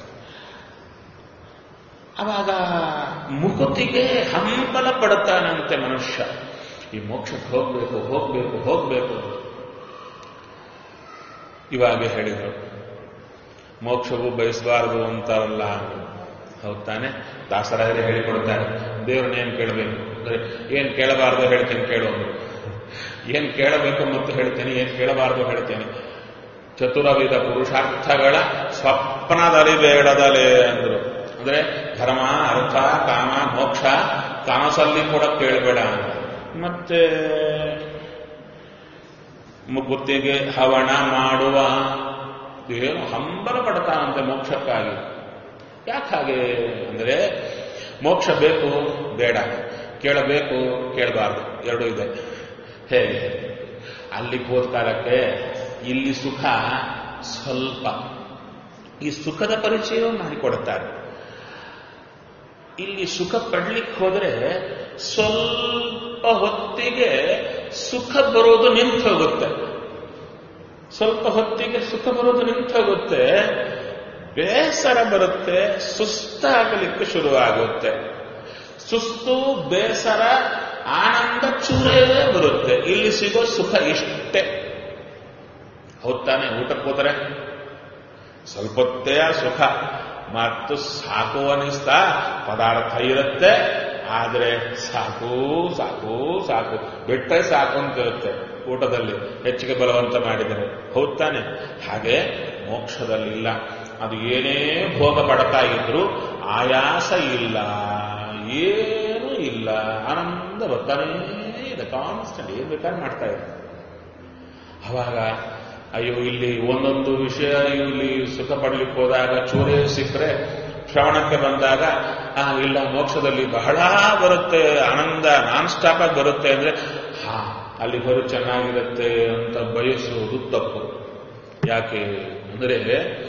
ಅವಾಗ ಮುಕುತಿಗೆ ಹಂಬಲ ಪಡುತ್ತಾನಂತೆ ಮನುಷ್ಯ ಈ ಮೋಕ್ಷಕ್ಕೆ ಹೋಗ್ಬೇಕು ಹೋಗ್ಬೇಕು ಹೋಗ್ಬೇಕು ಇವಾಗ ಹೇಳಿದರು ಮೋಕ್ಷವು ಬಯಸಬಾರದು ಅಂತಾರಲ್ಲ ಹೌದ್ ತಾನೆ ದಾಸರಾಯರೇ ಹೇಳಿಕೊಡ್ತಾರೆ ದೇವ್ರನ್ನ ಏನ್ ಕೇಳಬೇಕು ಅಂದ್ರೆ ಏನ್ ಕೇಳಬಾರದು ಹೇಳ್ತೇನೆ ಕೇಳು ಅಂದ್ರು ಏನ್ ಕೇಳಬೇಕು ಮತ್ತು ಹೇಳ್ತೇನೆ ಏನ್ ಕೇಳಬಾರದು ಹೇಳ್ತೇನೆ ಚತುರವಿಧ ಪುರುಷಾರ್ಥಗಳ ಸ್ವಪ್ನದಲ್ಲಿ ಬೇಡದಲೇ ಅಂದ್ರು ಅಂದ್ರೆ ಧರ್ಮ ಅರ್ಥ ಕಾಮ ಮೋಕ್ಷ ಕನಸಲ್ಲಿ ಕೂಡ ಕೇಳಬೇಡ ಅಂತ ಮತ್ತೆ ಮುಗುತ್ತಿಗೆ ಹವಣ ಮಾಡುವ ಏನು ಹಂಬಲ ಪಡ್ತಾನಂತೆ ಮೋಕ್ಷಕ್ಕಾಗಿ ಯಾಕೆ ಹಾಗೆ ಅಂದ್ರೆ ಮೋಕ್ಷ ಬೇಕು ಬೇಡ ಕೇಳಬೇಕು ಕೇಳಬಾರ್ದು ಎರಡೂ ಇದೆ ಹೇಗೆ ಅಲ್ಲಿಗೆ ಹೋದ ಕಾಲಕ್ಕೆ ಇಲ್ಲಿ ಸುಖ ಸ್ವಲ್ಪ ಈ ಸುಖದ ಪರಿಚಯ ಮಾಡಿಕೊಡುತ್ತಾರೆ ಇಲ್ಲಿ ಸುಖ ಪಡ್ಲಿಕ್ಕೆ ಹೋದ್ರೆ ಸ್ವಲ್ಪ ಹೊತ್ತಿಗೆ ಸುಖ ಬರೋದು ನಿಂತು ಹೋಗುತ್ತೆ ಸ್ವಲ್ಪ ಹೊತ್ತಿಗೆ ಸುಖ ಬರೋದು ನಿಂತು ಹೋಗುತ್ತೆ ಬೇಸರ ಬರುತ್ತೆ ಸುಸ್ತಾಗಲಿಕ್ಕೆ ಶುರುವಾಗುತ್ತೆ ಸುಸ್ತು ಬೇಸರ ಆನಂದ ಚೂರೇ ಬರುತ್ತೆ ಇಲ್ಲಿ ಸಿಗೋ ಸುಖ ಇಷ್ಟೇ ಹೌದಾನೆ ಊಟಕ್ಕೆ ಹೋದರೆ ಸ್ವಲ್ಪ ಹೊತ್ತೇ ಆ ಸುಖ ಮತ್ತು ಸಾಕು ಅನಿಸ್ತಾ ಪದಾರ್ಥ ಇರುತ್ತೆ ಆದರೆ ಸಾಕು ಸಾಕು ಸಾಕು ಬಿಟ್ಟರೆ ಸಾಕು ಅಂತಿರುತ್ತೆ ಊಟದಲ್ಲಿ ಹೆಚ್ಚಿಗೆ ಬಲವಂತ ಮಾಡಿದರೆ ಹೌದ್ ತಾನೆ ಹಾಗೆ ಮೋಕ್ಷದಲ್ಲಿ ಇಲ್ಲ ಅದು ಏನೇ ಭೋಗ ಪಡ್ತಾ ಇದ್ರು ಆಯಾಸ ಇಲ್ಲ ಏನೂ ಇಲ್ಲ ಆನಂದ ಬರ್ತಾನೇ ಇದೆ ಕಾನ್ಸ್ಟೆಂಟ್ ಏನ್ ಬೇಕಾದ್ರೆ ಮಾಡ್ತಾ ಇದೆ ಅವಾಗ ಅಯ್ಯೋ ಇಲ್ಲಿ ಒಂದೊಂದು ವಿಷಯ ಇಲ್ಲಿ ಸುಖ ಪಡ್ಲಿಕ್ಕೆ ಹೋದಾಗ ಚೂರೇ ಸಿಕ್ಕರೆ ಶ್ರವಣಕ್ಕೆ ಬಂದಾಗ ಆ ಇಲ್ಲ ಮೋಕ್ಷದಲ್ಲಿ ಬಹಳ ಬರುತ್ತೆ ಆನಂದ ನಾನ್ ಸ್ಟಾಪ್ ಆಗಿ ಬರುತ್ತೆ ಅಂದ್ರೆ ಹಾ ಅಲ್ಲಿ ಬರು ಚೆನ್ನಾಗಿರುತ್ತೆ ಅಂತ ಬಯಸುವುದು ತಪ್ಪು ಯಾಕೆ ಅಂದರೆ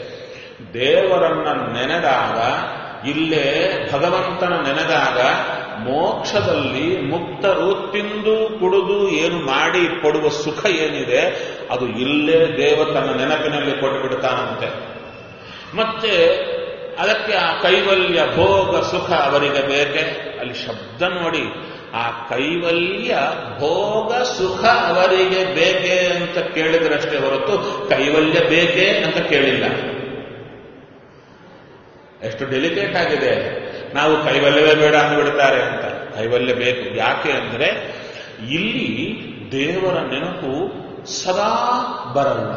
ದೇವರನ್ನ ನೆನೆದಾಗ ಇಲ್ಲೇ ಭಗವಂತನ ನೆನೆದಾಗ ಮೋಕ್ಷದಲ್ಲಿ ಮುಕ್ತರು ತಿಂದು ಕುಡಿದು ಏನು ಮಾಡಿ ಕೊಡುವ ಸುಖ ಏನಿದೆ ಅದು ಇಲ್ಲೇ ದೇವ ತನ್ನ ನೆನಪಿನಲ್ಲಿ ಕೊಟ್ಟು ಬಿಡ್ತಾನಂತೆ ಮತ್ತೆ ಅದಕ್ಕೆ ಆ ಕೈವಲ್ಯ ಭೋಗ ಸುಖ ಅವರಿಗೆ ಬೇಕೆ ಅಲ್ಲಿ ಶಬ್ದ ನೋಡಿ ಆ ಕೈವಲ್ಯ ಭೋಗ ಸುಖ ಅವರಿಗೆ ಬೇಕೆ ಅಂತ ಕೇಳಿದ್ರಷ್ಟೇ ಹೊರತು ಕೈವಲ್ಯ ಬೇಕೆ ಅಂತ ಕೇಳಿಲ್ಲ ಎಷ್ಟು ಡೆಲಿಕೇಟ್ ಆಗಿದೆ ನಾವು ಕೈವಲ್ಯವೇ ಬೇಡ ಅಂದ್ಬಿಡ್ತಾರೆ ಅಂತ ಕೈವಲ್ಯ ಬೇಕು ಯಾಕೆ ಅಂದ್ರೆ ಇಲ್ಲಿ ದೇವರ ನೆನಪು ಸದಾ ಬರಲ್ಲ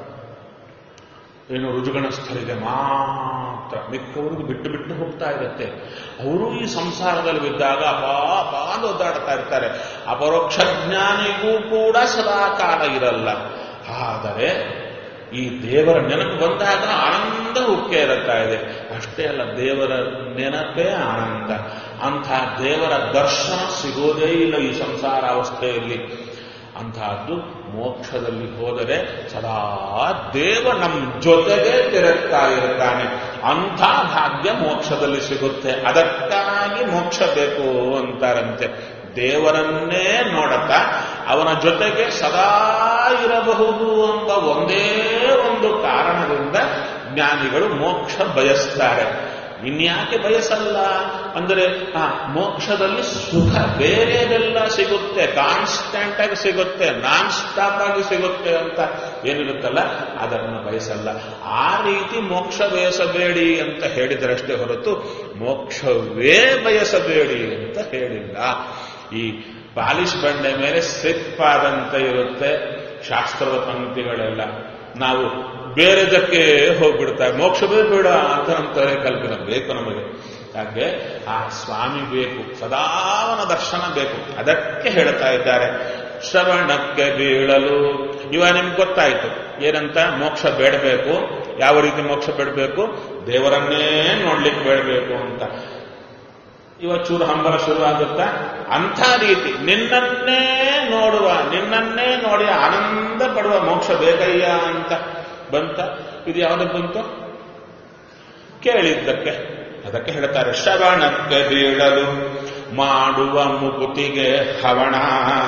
ಏನು ರುಜುಗಣಸ್ಥರಿಗೆ ಮಾತ್ರ ಮಿಕ್ಕವರಿಗೂ ಬಿಟ್ಟು ಬಿಟ್ಟು ಹೋಗ್ತಾ ಇರುತ್ತೆ ಅವರು ಈ ಸಂಸಾರದಲ್ಲಿ ಬಿದ್ದಾಗ ಅಪಾ ಅಪಾ ಅಂತ ಒದ್ದಾಡ್ತಾ ಇರ್ತಾರೆ ಅಪರೋಕ್ಷ ಜ್ಞಾನಿಗೂ ಕೂಡ ಸದಾ ಕಾಲ ಇರಲ್ಲ ಆದರೆ ಈ ದೇವರ ನೆನಪು ಬಂದಾಗ ಆನಂದ ಉಕ್ಕೆ ಇರುತ್ತಾ ಇದೆ ಅಷ್ಟೇ ಅಲ್ಲ ದೇವರ ನೆನಪೇ ಆನಂದ ಅಂಥ ದೇವರ ದರ್ಶನ ಸಿಗೋದೇ ಇಲ್ಲ ಈ ಸಂಸಾರಾವಸ್ಥೆಯಲ್ಲಿ ಅಂತಹದ್ದು ಮೋಕ್ಷದಲ್ಲಿ ಹೋದರೆ ಸದಾ ದೇವ ನಮ್ಮ ಜೊತೆಗೆ ತಿರುಗ್ತಾ ಇರ್ತಾನೆ ಅಂಥ ಭಾಗ್ಯ ಮೋಕ್ಷದಲ್ಲಿ ಸಿಗುತ್ತೆ ಅದಕ್ಕಾಗಿ ಮೋಕ್ಷ ಬೇಕು ಅಂತಾರಂತೆ ದೇವರನ್ನೇ ನೋಡುತ್ತಾ ಅವನ ಜೊತೆಗೆ ಸದಾ ಇರಬಹುದು ಎಂಬ ಒಂದೇ ಒಂದು ಕಾರಣದಿಂದ ಜ್ಞಾನಿಗಳು ಮೋಕ್ಷ ಬಯಸ್ತಾರೆ ಇನ್ಯಾಕೆ ಬಯಸಲ್ಲ ಅಂದರೆ ಆ ಮೋಕ್ಷದಲ್ಲಿ ಸುಖ ಬೇರೆದೆಲ್ಲ ಸಿಗುತ್ತೆ ಕಾನ್ಸ್ಟೆಂಟ್ ಆಗಿ ಸಿಗುತ್ತೆ ನಾನ್ ಸ್ಟಾಪ್ ಆಗಿ ಸಿಗುತ್ತೆ ಅಂತ ಏನಿರುತ್ತಲ್ಲ ಅದನ್ನು ಬಯಸಲ್ಲ ಆ ರೀತಿ ಮೋಕ್ಷ ಬಯಸಬೇಡಿ ಅಂತ ಹೇಳಿದರಷ್ಟೇ ಹೊರತು ಮೋಕ್ಷವೇ ಬಯಸಬೇಡಿ ಅಂತ ಹೇಳಿಲ್ಲ ಈ ಪಾಲಿಶ್ ಬಂಡೆ ಮೇಲೆ ಸ್ಲಿಪ್ ಆದಂತೆ ಇರುತ್ತೆ ಶಾಸ್ತ್ರದ ಪಂಕ್ತಿಗಳೆಲ್ಲ ನಾವು ಬೇರೆದಕ್ಕೆ ಹೋಗ್ಬಿಡ್ತಾರೆ ಮೋಕ್ಷವೇ ಬೇಡ ಅಂತ ಅಂತಾರೆ ಕಲ್ಪನೆ ಬೇಕು ನಮಗೆ ಯಾಕೆ ಆ ಸ್ವಾಮಿ ಬೇಕು ಸದಾವನ ದರ್ಶನ ಬೇಕು ಅದಕ್ಕೆ ಹೇಳ್ತಾ ಇದ್ದಾರೆ ಶ್ರವಣಕ್ಕೆ ಬೀಳಲು ಇವ ನಿಮ್ಗೆ ಗೊತ್ತಾಯ್ತು ಏನಂತ ಮೋಕ್ಷ ಬೇಡಬೇಕು ಯಾವ ರೀತಿ ಮೋಕ್ಷ ಬೇಡಬೇಕು ದೇವರನ್ನೇ ನೋಡ್ಲಿಕ್ಕೆ ಬೇಡಬೇಕು ಅಂತ ಇವ ಚೂರು ಹಂಬಲ ಶುರುವಾಗುತ್ತಾ ಅಂಥ ರೀತಿ ನಿನ್ನನ್ನೇ ನೋಡುವ ನಿನ್ನನ್ನೇ ನೋಡಿ ಆನಂದ ಪಡುವ ಮೋಕ್ಷ ಬೇಕಯ್ಯ ಅಂತ ಬಂತ ಇದು ಯಾವುದಕ್ಕೆ ಬಂತು ಕೇಳಿದ್ದಕ್ಕೆ ಅದಕ್ಕೆ ಹೇಳ್ತಾರೆ ಶ್ರವಣಕ್ಕೆ ಬೀಳಲು ಮಾಡುವ ಮುಕುತಿಗೆ ಹವಣ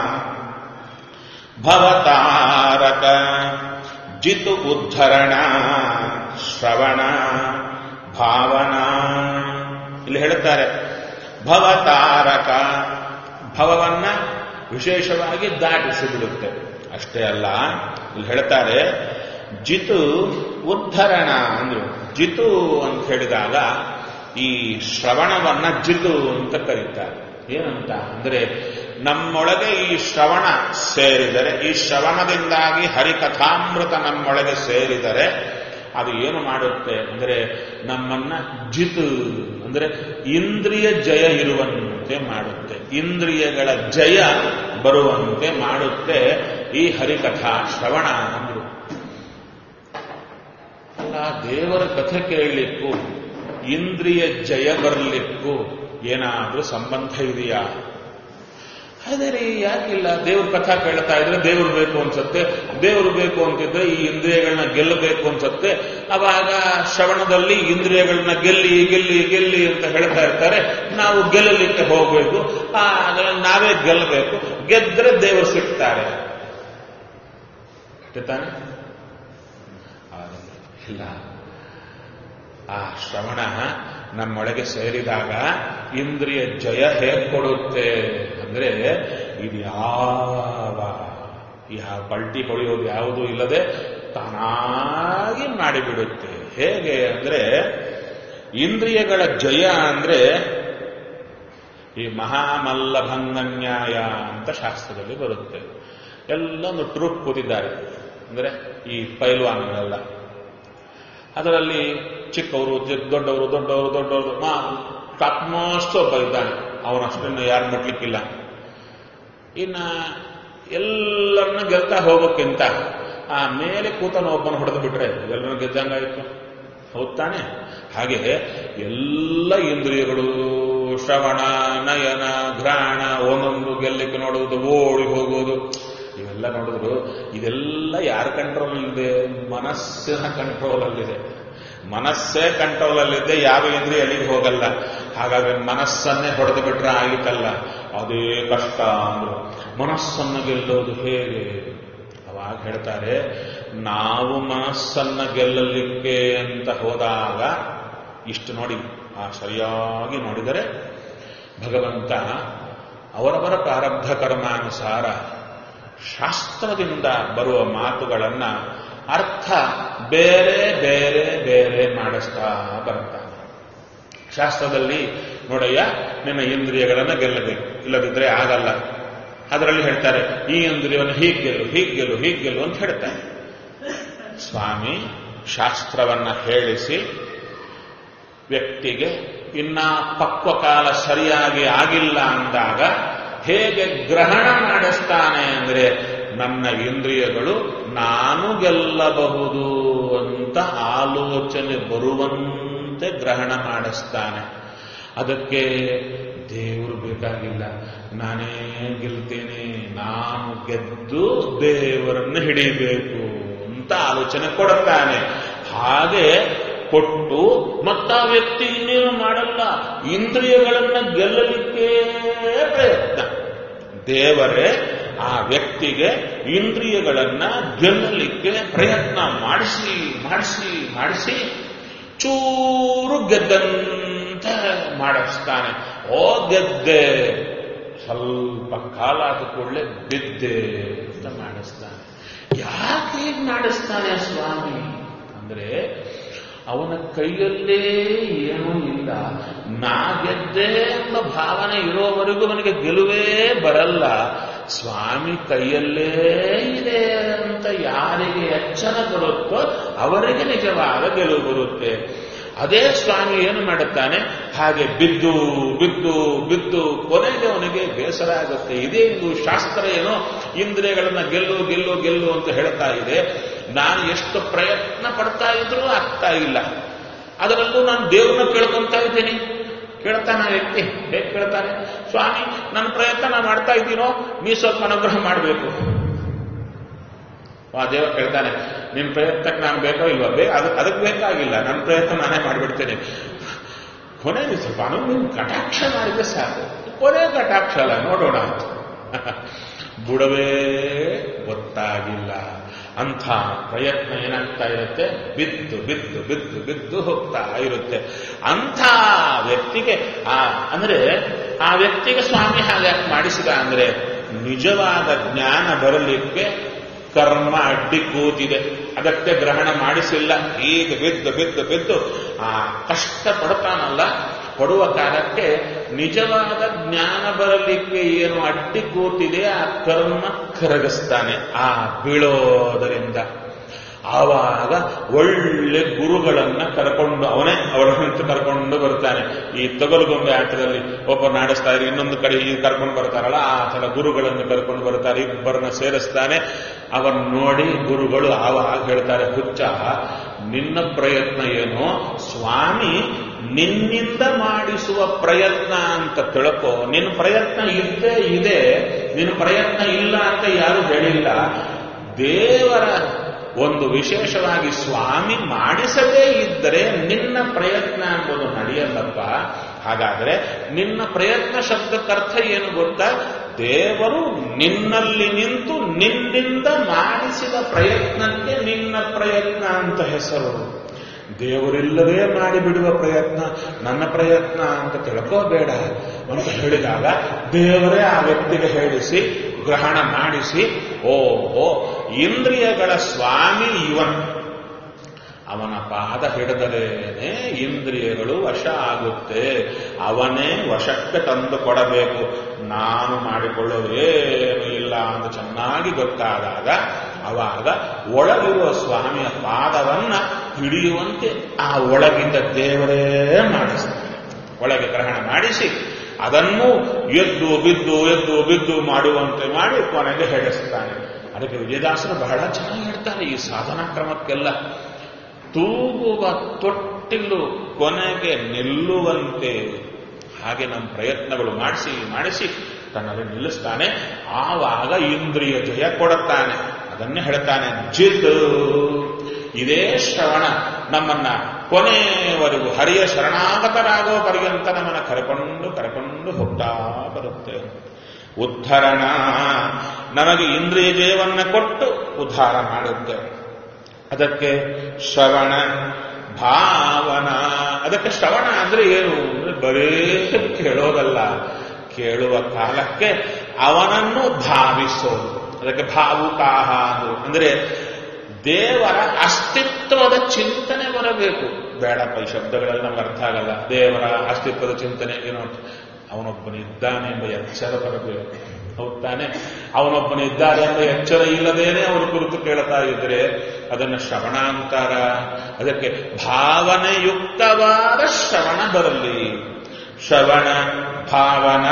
ಭವತಾರಕ ಜಿತು ಉದ್ಧರಣ ಶ್ರವಣ ಭಾವನಾ ಇಲ್ಲಿ ಹೇಳುತ್ತಾರೆ ಭವತಾರಕ ಭವವನ್ನ ವಿಶೇಷವಾಗಿ ದಾಟಿಸಿ ಬಿಡುತ್ತೆ ಅಷ್ಟೇ ಅಲ್ಲ ಇಲ್ಲಿ ಹೇಳ್ತಾರೆ ಜಿತು ಉದ್ಧರಣ ಅಂದ್ರು ಜಿತು ಅಂತ ಹೇಳಿದಾಗ ಈ ಶ್ರವಣವನ್ನ ಜಿತು ಅಂತ ಕರೀತಾರೆ ಏನಂತ ಅಂದ್ರೆ ನಮ್ಮೊಳಗೆ ಈ ಶ್ರವಣ ಸೇರಿದರೆ ಈ ಶ್ರವಣದಿಂದಾಗಿ ಹರಿಕಥಾಮೃತ ನಮ್ಮೊಳಗೆ ಸೇರಿದರೆ ಅದು ಏನು ಮಾಡುತ್ತೆ ಅಂದರೆ ನಮ್ಮನ್ನ ಜಿತು ಅಂದರೆ ಇಂದ್ರಿಯ ಜಯ ಇರುವಂತೆ ಮಾಡುತ್ತೆ ಇಂದ್ರಿಯಗಳ ಜಯ ಬರುವಂತೆ ಮಾಡುತ್ತೆ ಈ ಹರಿಕಥಾ ಶ್ರವಣ ಅಂದ್ರು ಅಲ್ಲ ದೇವರ ಕಥೆ ಕೇಳಲಿಕ್ಕೂ ಇಂದ್ರಿಯ ಜಯ ಬರಲಿಕ್ಕೂ ಏನಾದ್ರೂ ಸಂಬಂಧ ಇದೆಯಾ ಅದೇ ರೀ ಯಾಕಿಲ್ಲ ದೇವ್ರ ಕಥಾ ಕೇಳ್ತಾ ಇದ್ರೆ ದೇವ್ರು ಬೇಕು ಅನ್ಸುತ್ತೆ ದೇವ್ರು ಬೇಕು ಅಂತಿದ್ರೆ ಈ ಇಂದ್ರಿಯಗಳನ್ನ ಗೆಲ್ಲಬೇಕು ಅನ್ಸುತ್ತೆ ಅವಾಗ ಶ್ರವಣದಲ್ಲಿ ಇಂದ್ರಿಯಗಳನ್ನ ಗೆಲ್ಲಿ ಗೆಲ್ಲಿ ಗೆಲ್ಲಿ ಅಂತ ಹೇಳ್ತಾ ಇರ್ತಾರೆ ನಾವು ಗೆಲ್ಲಲಿಕ್ಕೆ ಹೋಗ್ಬೇಕು ಆಗ ನಾವೇ ಗೆಲ್ಲಬೇಕು ಗೆದ್ರೆ ದೇವರು ಸಿಗ್ತಾರೆ ಅಷ್ಟೇ ತಾನೆ ಇಲ್ಲ ಆ ಶ್ರವಣ ನಮ್ಮೊಳಗೆ ಸೇರಿದಾಗ ಇಂದ್ರಿಯ ಜಯ ಹೇಗೆ ಕೊಡುತ್ತೆ ಅಂದ್ರೆ ಇದು ಯಾವ ಯಾವ ಪಲ್ಟಿ ಹೊಡೆಯೋದು ಯಾವುದೂ ಇಲ್ಲದೆ ತಾನಾಗಿ ಮಾಡಿಬಿಡುತ್ತೆ ಹೇಗೆ ಅಂದ್ರೆ ಇಂದ್ರಿಯಗಳ ಜಯ ಅಂದ್ರೆ ಈ ಮಹಾಮಲ್ಲಭಂಗ ನ್ಯಾಯ ಅಂತ ಶಾಸ್ತ್ರದಲ್ಲಿ ಬರುತ್ತೆ ಎಲ್ಲ ಒಂದು ಟ್ರೂಪ್ ಕೂತಿದ್ದಾರೆ ಅಂದ್ರೆ ಈ ಪೈಲ್ವಾನ್ಗಳೆಲ್ಲ ಅದರಲ್ಲಿ ಚಿಕ್ಕವರು ದೊಡ್ಡವರು ದೊಡ್ಡವರು ದೊಡ್ಡವರು ಮಾ ಟಾಪ್ ಮೋಸ್ಟ್ ಒಬ್ಬ ಇದ್ದಾನೆ ಅವನಷ್ಟನ್ನು ಯಾರು ಮುಟ್ಲಿಕ್ಕಿಲ್ಲ ಇನ್ನ ಎಲ್ಲರನ್ನ ಗೆಲ್ತಾ ಹೋಗೋಕ್ಕಿಂತ ಆ ಮೇಲೆ ಕೂತನ ಒಬ್ಬನ ಹೊಡೆದು ಬಿಟ್ರೆ ಎಲ್ಲರನ್ನ ಗೆದ್ದಂಗಾಯ್ತು ಹೌದ್ ತಾನೆ ಹಾಗೆ ಎಲ್ಲ ಇಂದ್ರಿಯಗಳು ಶ್ರವಣ ನಯನ ಘ್ರಾಣ ಒಂದೊಂದು ಗೆಲ್ಲಕ್ಕೆ ನೋಡುವುದು ಓಡಿ ಹೋಗುವುದು ಇವೆಲ್ಲ ನೋಡಿದ್ರು ಇದೆಲ್ಲ ಯಾರ ಕಂಟ್ರೋಲ್ ಇದೆ ಮನಸ್ಸಿನ ಕಂಟ್ರೋಲ್ ಅಲ್ಲಿದೆ ಮನಸ್ಸೇ ಕಂಟ್ರೋಲ್ ಅಲ್ಲಿದೆ ಯಾವ ಇಂದ್ರಿಯ ಅಲ್ಲಿಗೆ ಹೋಗಲ್ಲ ಹಾಗಾದ್ರೆ ಮನಸ್ಸನ್ನೇ ಹೊಡೆದು ಬಿಟ್ರೆ ಆಯಿತಲ್ಲ ಅದೇ ಕಷ್ಟ ಅಂದ್ರು ಮನಸ್ಸನ್ನು ಗೆಲ್ಲೋದು ಹೇಗೆ ಅವಾಗ ಹೇಳ್ತಾರೆ ನಾವು ಮನಸ್ಸನ್ನ ಗೆಲ್ಲಲಿಕ್ಕೆ ಅಂತ ಹೋದಾಗ ಇಷ್ಟು ನೋಡಿ ಆ ಸರಿಯಾಗಿ ನೋಡಿದರೆ ಭಗವಂತ ಅವರವರ ಪ್ರಾರಬ್ಧ ಕರ್ಮಾನುಸಾರ ಶಾಸ್ತ್ರದಿಂದ ಬರುವ ಮಾತುಗಳನ್ನ ಅರ್ಥ ಬೇರೆ ಬೇರೆ ಬೇರೆ ಮಾಡಿಸ್ತಾ ಬರ್ತಾನೆ ಶಾಸ್ತ್ರದಲ್ಲಿ ನೋಡಯ್ಯ ನಿನ್ನ ಇಂದ್ರಿಯಗಳನ್ನು ಗೆಲ್ಲಬೇಕು ಇಲ್ಲದಿದ್ರೆ ಆಗಲ್ಲ ಅದರಲ್ಲಿ ಹೇಳ್ತಾರೆ ಈ ಇಂದ್ರಿಯವನ್ನು ಹೀಗೆ ಗೆಲ್ಲು ಹೀಗೆ ಗೆಲ್ಲು ಹೀಗೆ ಗೆಲ್ಲು ಅಂತ ಹೇಳ್ತಾರೆ ಸ್ವಾಮಿ ಶಾಸ್ತ್ರವನ್ನ ಹೇಳಿಸಿ ವ್ಯಕ್ತಿಗೆ ಇನ್ನ ಪಕ್ವ ಕಾಲ ಸರಿಯಾಗಿ ಆಗಿಲ್ಲ ಅಂದಾಗ ಹೇಗೆ ಗ್ರಹಣ ಮಾಡಿಸ್ತಾನೆ ಅಂದ್ರೆ ನನ್ನ ಇಂದ್ರಿಯಗಳು ನಾನು ಗೆಲ್ಲಬಹುದು ಅಂತ ಆಲೋಚನೆ ಬರುವಂತೆ ಗ್ರಹಣ ಮಾಡಿಸ್ತಾನೆ ಅದಕ್ಕೆ ದೇವರು ಬೇಕಾಗಿಲ್ಲ ನಾನೇ ಗೆಲ್ತೇನೆ ನಾನು ಗೆದ್ದು ದೇವರನ್ನು ಹಿಡಿಬೇಕು ಅಂತ ಆಲೋಚನೆ ಕೊಡುತ್ತಾನೆ ಹಾಗೆ ಕೊಟ್ಟು ಮತ್ತ ಆ ವ್ಯಕ್ತಿ ಇನ್ನೇನು ಮಾಡಲ್ಲ ಇಂದ್ರಿಯಗಳನ್ನ ಗೆಲ್ಲಲಿಕ್ಕೆ ಪ್ರಯತ್ನ ದೇವರೇ ಆ ವ್ಯಕ್ತಿಗೆ ಇಂದ್ರಿಯಗಳನ್ನ ಗೆಲ್ಲಲಿಕ್ಕೆ ಪ್ರಯತ್ನ ಮಾಡಿಸಿ ಮಾಡಿಸಿ ಮಾಡಿಸಿ ಚೂರು ಗೆದ್ದಂತ ಮಾಡಿಸ್ತಾನೆ ಓ ಗೆದ್ದೆ ಸ್ವಲ್ಪ ಕಾಲ ಆದ ಕೂಡಲೇ ಬಿದ್ದೆ ಅಂತ ಮಾಡಿಸ್ತಾನೆ ಯಾಕೆ ಹೀಗೆ ಮಾಡಿಸ್ತಾನೆ ಸ್ವಾಮಿ ಅಂದ್ರೆ ಅವನ ಕೈಯಲ್ಲೇ ಏನೂ ಇಲ್ಲ ನಾ ಗೆದ್ದೆ ಎಂಬ ಭಾವನೆ ಇರೋವರೆಗೂ ಅವನಿಗೆ ಗೆಲುವೇ ಬರಲ್ಲ ಸ್ವಾಮಿ ಕೈಯಲ್ಲೇ ಇದೆ ಅಂತ ಯಾರಿಗೆ ಎಚ್ಚರ ಬರುತ್ತೋ ಅವರಿಗೆ ನಿಜವಾದ ಗೆಲುವು ಬರುತ್ತೆ ಅದೇ ಸ್ವಾಮಿ ಏನು ಮಾಡುತ್ತಾನೆ ಹಾಗೆ ಬಿದ್ದು ಬಿದ್ದು ಬಿದ್ದು ಕೊನೆಗೆ ಅವನಿಗೆ ಬೇಸರ ಆಗುತ್ತೆ ಇದೇ ಇದು ಶಾಸ್ತ್ರ ಏನೋ ಇಂದ್ರಿಯಗಳನ್ನ ಗೆಲ್ಲು ಗೆಲ್ಲು ಗೆಲ್ಲು ಅಂತ ಹೇಳ್ತಾ ಇದೆ ನಾನು ಎಷ್ಟು ಪ್ರಯತ್ನ ಪಡ್ತಾ ಇದ್ರೂ ಆಗ್ತಾ ಇಲ್ಲ ಅದರಲ್ಲೂ ನಾನು ದೇವ್ರನ್ನ ಕೇಳ್ಕೊಂತಾ ಇದ್ದೀನಿ ಕೇಳ್ತಾನ ವ್ಯಕ್ತಿ ಹೇಗೆ ಕೇಳ್ತಾನೆ ಸ್ವಾಮಿ ನನ್ನ ಪ್ರಯತ್ನ ನಾನು ಮಾಡ್ತಾ ಇದ್ದೀನೋ ನೀ ಸ್ವಲ್ಪ ಅನುಗ್ರಹ ಮಾಡಬೇಕು ಆ ದೇವ ಕೇಳ್ತಾನೆ ನಿನ್ನ ಪ್ರಯತ್ನಕ್ಕೆ ನಾನು ಬೇಕೋ ಇಲ್ವಾ ಬೇ ಅದಕ್ಕೆ ಅದಕ್ಕೆ ಬೇಕಾಗಿಲ್ಲ ನನ್ನ ಪ್ರಯತ್ನ ನಾನೇ ಮಾಡಿಬಿಡ್ತೇನೆ ಕೊನೆಗೆ ಸ್ವಲ್ಪ ಅನು ನೀನು ಕಟಾಕ್ಷ ಮಾಡಿದ್ರೆ ಸಾಕು ಕೊನೆ ಕಟಾಕ್ಷ ಅಲ್ಲ ನೋಡೋಣ ಅಂತ ಬುಡವೇ ಗೊತ್ತಾಗಿಲ್ಲ ಅಂಥ ಪ್ರಯತ್ನ ಏನಾಗ್ತಾ ಇರುತ್ತೆ ಬಿದ್ದು ಬಿದ್ದು ಬಿದ್ದು ಬಿದ್ದು ಹೋಗ್ತಾ ಇರುತ್ತೆ ಅಂಥ ವ್ಯಕ್ತಿಗೆ ಆ ಅಂದ್ರೆ ಆ ವ್ಯಕ್ತಿಗೆ ಸ್ವಾಮಿ ಹಾಗೆ ಮಾಡಿಸಿದ ಅಂದ್ರೆ ನಿಜವಾದ ಜ್ಞಾನ ಬರಲಿಕ್ಕೆ ಕರ್ಮ ಅಡ್ಡಿ ಕೂತಿದೆ ಅದಕ್ಕೆ ಗ್ರಹಣ ಮಾಡಿಸಿಲ್ಲ ಈಗ ಬಿದ್ದು ಬಿದ್ದು ಬಿದ್ದು ಆ ಕಷ್ಟ ಪಡ್ತಾನಲ್ಲ ಪಡುವ ಕಾಲಕ್ಕೆ ನಿಜವಾದ ಜ್ಞಾನ ಬರಲಿಕ್ಕೆ ಏನು ಅಡ್ಡಿ ಕೂತಿದೆ ಆ ಕರ್ಮ ಕರಗಿಸ್ತಾನೆ ಆ ಬೀಳೋದರಿಂದ ಆವಾಗ ಒಳ್ಳೆ ಗುರುಗಳನ್ನ ಕರ್ಕೊಂಡು ಅವನೇ ಅವರನ್ನು ಕರ್ಕೊಂಡು ಬರ್ತಾನೆ ಈ ತೊಗಲುಗೊಂಬೆ ಆಟದಲ್ಲಿ ಒಬ್ಬ ನಾಡಿಸ್ತಾ ಇದ್ರೆ ಇನ್ನೊಂದು ಕಡೆ ಈ ಕರ್ಕೊಂಡು ಬರ್ತಾರಲ್ಲ ಆ ಥರ ಗುರುಗಳನ್ನು ಕರ್ಕೊಂಡು ಬರ್ತಾರೆ ಇಬ್ಬರನ್ನ ಸೇರಿಸ್ತಾನೆ ಅವನ್ ನೋಡಿ ಗುರುಗಳು ಆವಾಗ ಹೇಳ್ತಾರೆ ಹುಚ್ಚ ನಿನ್ನ ಪ್ರಯತ್ನ ಏನು ಸ್ವಾಮಿ ನಿನ್ನಿಂದ ಮಾಡಿಸುವ ಪ್ರಯತ್ನ ಅಂತ ತಿಳ್ಕೋ ನಿನ್ನ ಪ್ರಯತ್ನ ಇದ್ದೇ ಇದೆ ನಿನ್ನ ಪ್ರಯತ್ನ ಇಲ್ಲ ಅಂತ ಯಾರು ಹೇಳಿಲ್ಲ ದೇವರ ಒಂದು ವಿಶೇಷವಾಗಿ ಸ್ವಾಮಿ ಮಾಡಿಸದೇ ಇದ್ದರೆ ನಿನ್ನ ಪ್ರಯತ್ನ ಎಂಬುದು ನಡೆಯಲ್ಲಪ್ಪ ಹಾಗಾದರೆ ನಿನ್ನ ಪ್ರಯತ್ನ ಶಬ್ದಕ್ಕರ್ಥ ಏನು ಗೊತ್ತಾ ದೇವರು ನಿನ್ನಲ್ಲಿ ನಿಂತು ನಿನ್ನಿಂದ ಮಾಡಿಸಿದ ಪ್ರಯತ್ನಕ್ಕೆ ನಿನ್ನ ಪ್ರಯತ್ನ ಅಂತ ಹೆಸರು ದೇವರಿಲ್ಲದೆ ಮಾಡಿಬಿಡುವ ಪ್ರಯತ್ನ ನನ್ನ ಪ್ರಯತ್ನ ಅಂತ ತಿಳ್ಕೋಬೇಡ ಅಂತ ಹೇಳಿದಾಗ ದೇವರೇ ಆ ವ್ಯಕ್ತಿಗೆ ಹೇಳಿಸಿ ಗ್ರಹಣ ಮಾಡಿಸಿ ಓಹೋ ಇಂದ್ರಿಯಗಳ ಸ್ವಾಮಿ ಇವನ್ ಅವನ ಪಾದ ಹಿಡಿದರೇನೆ ಇಂದ್ರಿಯಗಳು ವಶ ಆಗುತ್ತೆ ಅವನೇ ವಶಕ್ಕೆ ತಂದು ಕೊಡಬೇಕು ನಾನು ಮಾಡಿಕೊಳ್ಳೋದು ಏನು ಇಲ್ಲ ಅಂತ ಚೆನ್ನಾಗಿ ಗೊತ್ತಾದಾಗ ಅವಾಗ ಒಳಗಿರುವ ಸ್ವಾಮಿಯ ಪಾದವನ್ನ ಹಿಡಿಯುವಂತೆ ಆ ಒಳಗಿಂದ ದೇವರೇ ಮಾಡಿಸ್ತಾನೆ ಒಳಗೆ ಗ್ರಹಣ ಮಾಡಿಸಿ ಅದನ್ನು ಎದ್ದು ಬಿದ್ದು ಎದ್ದು ಬಿದ್ದು ಮಾಡುವಂತೆ ಮಾಡಿ ಕೊನೆಗೆ ಹೇಳಿಸ್ತಾನೆ ಅದಕ್ಕೆ ವಿಜಯದಾಸರು ಬಹಳ ಚೆನ್ನಾಗಿ ಹೇಳ್ತಾರೆ ಈ ಸಾಧನಾ ಕ್ರಮಕ್ಕೆಲ್ಲ ತೂಗುವ ತೊಟ್ಟಿಲು ಕೊನೆಗೆ ನಿಲ್ಲುವಂತೆ ಹಾಗೆ ನಮ್ಮ ಪ್ರಯತ್ನಗಳು ಮಾಡಿಸಿ ಮಾಡಿಸಿ ತನ್ನಲ್ಲಿ ನಿಲ್ಲಿಸ್ತಾನೆ ಆವಾಗ ಇಂದ್ರಿಯ ಜಯ ಕೊಡುತ್ತಾನೆ ಅದನ್ನೇ ಹೇಳ್ತಾನೆ ಜಿದ್ ಇದೇ ಶ್ರವಣ ನಮ್ಮನ್ನ ಕೊನೆಯವರೆಗೂ ಹರಿಯ ಶರಣಾಗತರಾಗೋ ಪರ್ಯಂತ ನಮ್ಮನ್ನು ಕರೆಕೊಂಡು ಕರೆಕೊಂಡು ಹೋಗ್ತಾ ಬರುತ್ತೆ ಉದ್ಧರಣ ನಮಗೆ ಇಂದ್ರಿಯ ಜಯವನ್ನ ಕೊಟ್ಟು ಉದ್ಧಾರ ಮಾಡುತ್ತೆ ಅದಕ್ಕೆ ಶ್ರವಣ ಭಾವನ ಅದಕ್ಕೆ ಶ್ರವಣ ಅಂದ್ರೆ ಏನು ಅಂದ್ರೆ ಬರೇ ಕೇಳೋದಲ್ಲ ಕೇಳುವ ಕಾಲಕ್ಕೆ ಅವನನ್ನು ಭಾವಿಸೋದು ಅದಕ್ಕೆ ಭಾವುಕಾಹ ಅಂದ್ರು ಅಂದ್ರೆ ದೇವರ ಅಸ್ತಿತ್ವದ ಚಿಂತನೆ ಬರಬೇಕು ಬೇಡಪ್ಪ ಈ ಶಬ್ದಗಳೆಲ್ಲ ನಮ್ಗೆ ಅರ್ಥ ಆಗಲ್ಲ ದೇವರ ಅಸ್ತಿತ್ವದ ಚಿಂತನೆ ಏನೋ ಅವನೊಬ್ಬನಿದ್ದಾನೆ ಎಂಬ ಎಚ್ಚರ ಬರಬೇಕು ಹೌದ್ ತಾನೆ ಅವನೊಬ್ಬನಿದ್ದಾರೆ ಎಂಬ ಎಚ್ಚರ ಇಲ್ಲದೇನೆ ಅವನ ಕುರಿತು ಕೇಳ್ತಾ ಇದ್ರೆ ಅದನ್ನು ಶ್ರವಣ ಅಂತಾರ ಅದಕ್ಕೆ ಭಾವನೆಯುಕ್ತವಾದ ಶ್ರವಣ ಬರಲಿ ಶ್ರವಣ ಭಾವನಾ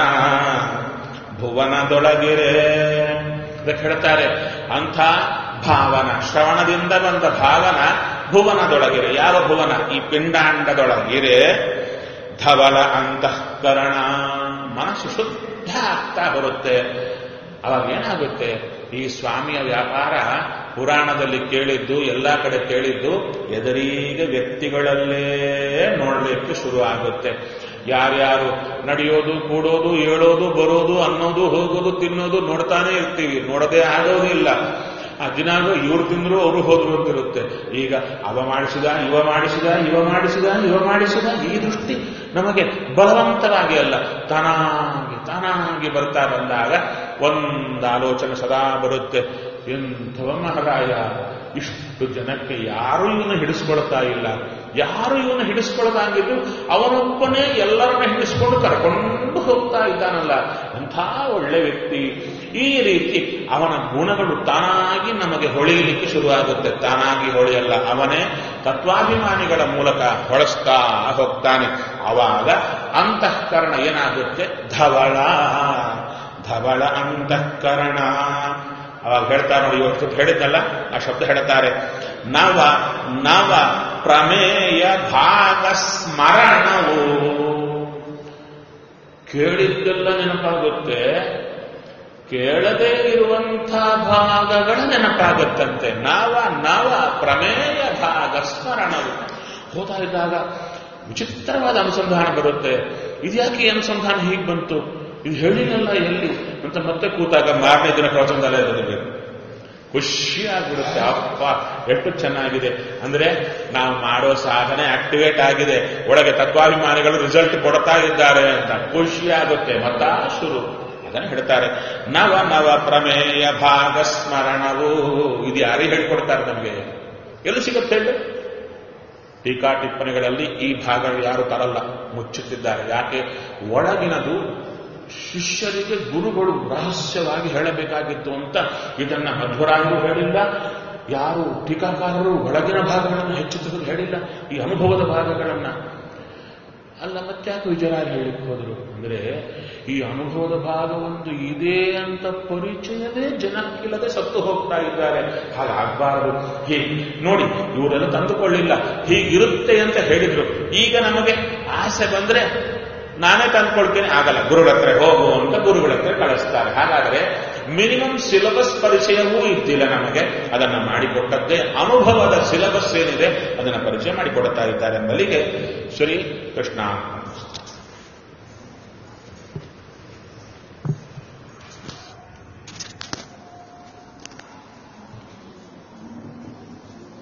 ಭುವನದೊಳಗಿರೆ ಅದಕ್ಕೆ ಹೇಳ್ತಾರೆ ಅಂಥ ಭಾವನ ಶ್ರವಣದಿಂದ ಬಂದ ಭಾವನ ಭುವನದೊಳಗಿರೆ ಯಾವ ಭುವನ ಈ ಪಿಂಡಾಂಡದೊಳಗಿರೆ ಧವಲ ಅಂತಃಕರಣ ಮನಸ್ಸು ಶುದ್ಧ ಆಗ್ತಾ ಬರುತ್ತೆ ಅವಾಗ ಏನಾಗುತ್ತೆ ಈ ಸ್ವಾಮಿಯ ವ್ಯಾಪಾರ ಪುರಾಣದಲ್ಲಿ ಕೇಳಿದ್ದು ಎಲ್ಲ ಕಡೆ ಕೇಳಿದ್ದು ಎದರೀಗ ವ್ಯಕ್ತಿಗಳಲ್ಲೇ ನೋಡಲಿಕ್ಕೆ ಶುರು ಆಗುತ್ತೆ ಯಾರ್ಯಾರು ನಡೆಯೋದು ಕೂಡೋದು ಏಳೋದು ಬರೋದು ಅನ್ನೋದು ಹೋಗೋದು ತಿನ್ನೋದು ನೋಡ್ತಾನೆ ಇರ್ತೀವಿ ನೋಡದೇ ಆಗೋದು ಇಲ್ಲ ಆ ದಿನಾಗೂ ಇವ್ರು ತಿಂದ್ರು ಅವರು ಹೋದ್ರು ಅಂತಿರುತ್ತೆ ಈಗ ಅವ ಮಾಡಿಸಿದ ಇವ ಮಾಡಿಸಿದ ಇವ ಮಾಡಿಸಿದ ಇವ ಮಾಡಿಸಿದ ಈ ದೃಷ್ಟಿ ನಮಗೆ ಬಲವಂತವಾಗಿ ಅಲ್ಲ ತಾನಾಗಿ ತಾನಾಗಿ ಬರ್ತಾ ಬಂದಾಗ ಒಂದು ಆಲೋಚನೆ ಸದಾ ಬರುತ್ತೆ ಎಂಥವ ಮಹಾರಾಯ ಇಷ್ಟು ಜನಕ್ಕೆ ಯಾರು ಇವನ್ನ ಹಿಡಿಸ್ಕೊಳ್ತಾ ಇಲ್ಲ ಯಾರು ಇವನ್ನ ಹಿಡಿಸ್ಕೊಳ್ದಾಗಿದ್ದು ಅವನೊಬ್ಬನೇ ಎಲ್ಲರನ್ನ ಹಿಡಿಸ್ಕೊಂಡು ಕರ್ಕೊಂಡು ಹೋಗ್ತಾ ಇದ್ದಾನಲ್ಲ ಅಂಥ ಒಳ್ಳೆ ವ್ಯಕ್ತಿ ಈ ರೀತಿ ಅವನ ಗುಣಗಳು ತಾನಾಗಿ ನಮಗೆ ಹೊಳೆಯಲಿಕ್ಕೆ ಶುರುವಾಗುತ್ತೆ ತಾನಾಗಿ ಹೊಳೆಯಲ್ಲ ಅವನೇ ತತ್ವಾಭಿಮಾನಿಗಳ ಮೂಲಕ ಹೊಳಸ್ತಾ ಹೋಗ್ತಾನೆ ಆವಾಗ ಅಂತಃಕರಣ ಏನಾಗುತ್ತೆ ಧವಳ ಧವಳ ಅಂತಃಕರಣ ಅವಾಗ ಹೇಳ್ತಾರೆ ನೋಡಿ ಇವತ್ತು ಹೇಳಿದ್ದಲ್ಲ ಆ ಶಬ್ದ ಹೇಳ್ತಾರೆ ನವ ನವ ಪ್ರಮೇಯ ಭಾಗ ಸ್ಮರಣವು ಕೇಳಿದ್ದೆಲ್ಲ ನೆನಪಾಗುತ್ತೆ ಕೇಳದೇ ಇರುವಂಥ ಭಾಗಗಳ ನೆನಪಾಗುತ್ತಂತೆ ನವ ನವ ಪ್ರಮೇಯ ಭಾಗ ಸ್ಮರಣವು ಹೋತಾ ಇದ್ದಾಗ ವಿಚಿತ್ರವಾದ ಅನುಸಂಧಾನ ಬರುತ್ತೆ ಇದ್ಯಾಕೆ ಈ ಅನುಸಂಧಾನ ಹೀಗೆ ಬಂತು ಇದು ಹೇಳಿನಲ್ಲ ಎಲ್ಲಿ ಅಂತ ಮತ್ತೆ ಕೂತಾಗ ಮಾರನೇ ದಿನ ಪ್ರವಚನದಲ್ಲೇ ಇರಬೇಕು ಖುಷಿಯಾಗ್ಬಿಡುತ್ತೆ ಅಪ್ಪ ಎಷ್ಟು ಚೆನ್ನಾಗಿದೆ ಅಂದ್ರೆ ನಾವು ಮಾಡೋ ಸಾಧನೆ ಆಕ್ಟಿವೇಟ್ ಆಗಿದೆ ಒಳಗೆ ತತ್ವಾಭಿಮಾನಿಗಳು ರಿಸಲ್ಟ್ ಕೊಡ್ತಾ ಇದ್ದಾರೆ ಅಂತ ಖುಷಿಯಾಗುತ್ತೆ ಮತ್ತ ಶುರು ಅದನ್ನು ಹೇಳ್ತಾರೆ ನವ ನವ ಪ್ರಮೇಯ ಭಾಗ ಸ್ಮರಣವು ಇದು ಯಾರಿಗೆ ಹೇಳ್ಕೊಡ್ತಾರೆ ನಮಗೆ ಎಲ್ಲಿ ಸಿಗುತ್ತೆ ಹೇಳಿ ಟೀಕಾ ಟಿಪ್ಪಣಿಗಳಲ್ಲಿ ಈ ಭಾಗಗಳು ಯಾರು ತರಲ್ಲ ಮುಚ್ಚುತ್ತಿದ್ದಾರೆ ಯಾಕೆ ಒಳಗಿನದು ಶಿಷ್ಯರಿಗೆ ಗುರುಗಳು ರಹಸ್ಯವಾಗಿ ಹೇಳಬೇಕಾಗಿತ್ತು ಅಂತ ಇದನ್ನ ಮಧ್ವರಾಯರು ಹೇಳಿಲ್ಲ ಯಾರು ಟೀಕಾಕಾರರು ಒಳಗಿನ ಭಾಗಗಳನ್ನು ಹೆಚ್ಚು ತೆಗೆದು ಹೇಳಿಲ್ಲ ಈ ಅನುಭವದ ಭಾಗಗಳನ್ನ ಅಲ್ಲ ಮತ್ತ್ಯಾಕೆ ವಿಜಯರಾಯ ಹೇಳಿಕ್ಕೆ ಹೋದ್ರು ಅಂದ್ರೆ ಈ ಅನುಭವದ ಭಾಗ ಒಂದು ಇದೆ ಅಂತ ಪರಿಚಯವೇ ಜನಕ್ಕಿಲ್ಲದೆ ಸತ್ತು ಹೋಗ್ತಾ ಇದ್ದಾರೆ ಹಾಗಾಗಬಾರದು ಹೀಗೆ ನೋಡಿ ಇವರೆಲ್ಲ ತಂದುಕೊಳ್ಳಿಲ್ಲ ಹೀಗಿರುತ್ತೆ ಅಂತ ಹೇಳಿದ್ರು ಈಗ ನಮಗೆ ಆಸೆ ಬಂದ್ರೆ ನಾನೇ ತಂದ್ಕೊಳ್ತೇನೆ ಆಗಲ್ಲ ಗುರುಗಳ ಹತ್ರ ಹೋಗು ಅಂತ ಗುರುಗಳ ಹತ್ರ ಕಳಿಸ್ತಾರೆ ಹಾಗಾದ್ರೆ ಮಿನಿಮಮ್ ಸಿಲೆಬಸ್ ಪರಿಚಯವೂ ಇದ್ದಿಲ್ಲ ನಮಗೆ ಅದನ್ನ ಮಾಡಿಕೊಟ್ಟದ್ದೇ ಅನುಭವದ ಸಿಲೆಬಸ್ ಏನಿದೆ ಅದನ್ನ ಪರಿಚಯ ಮಾಡಿಕೊಡ್ತಾ ಇದ್ದಾರೆ ಎಂಬಲ್ಲಿಗೆ ಶ್ರೀ ಕೃಷ್ಣ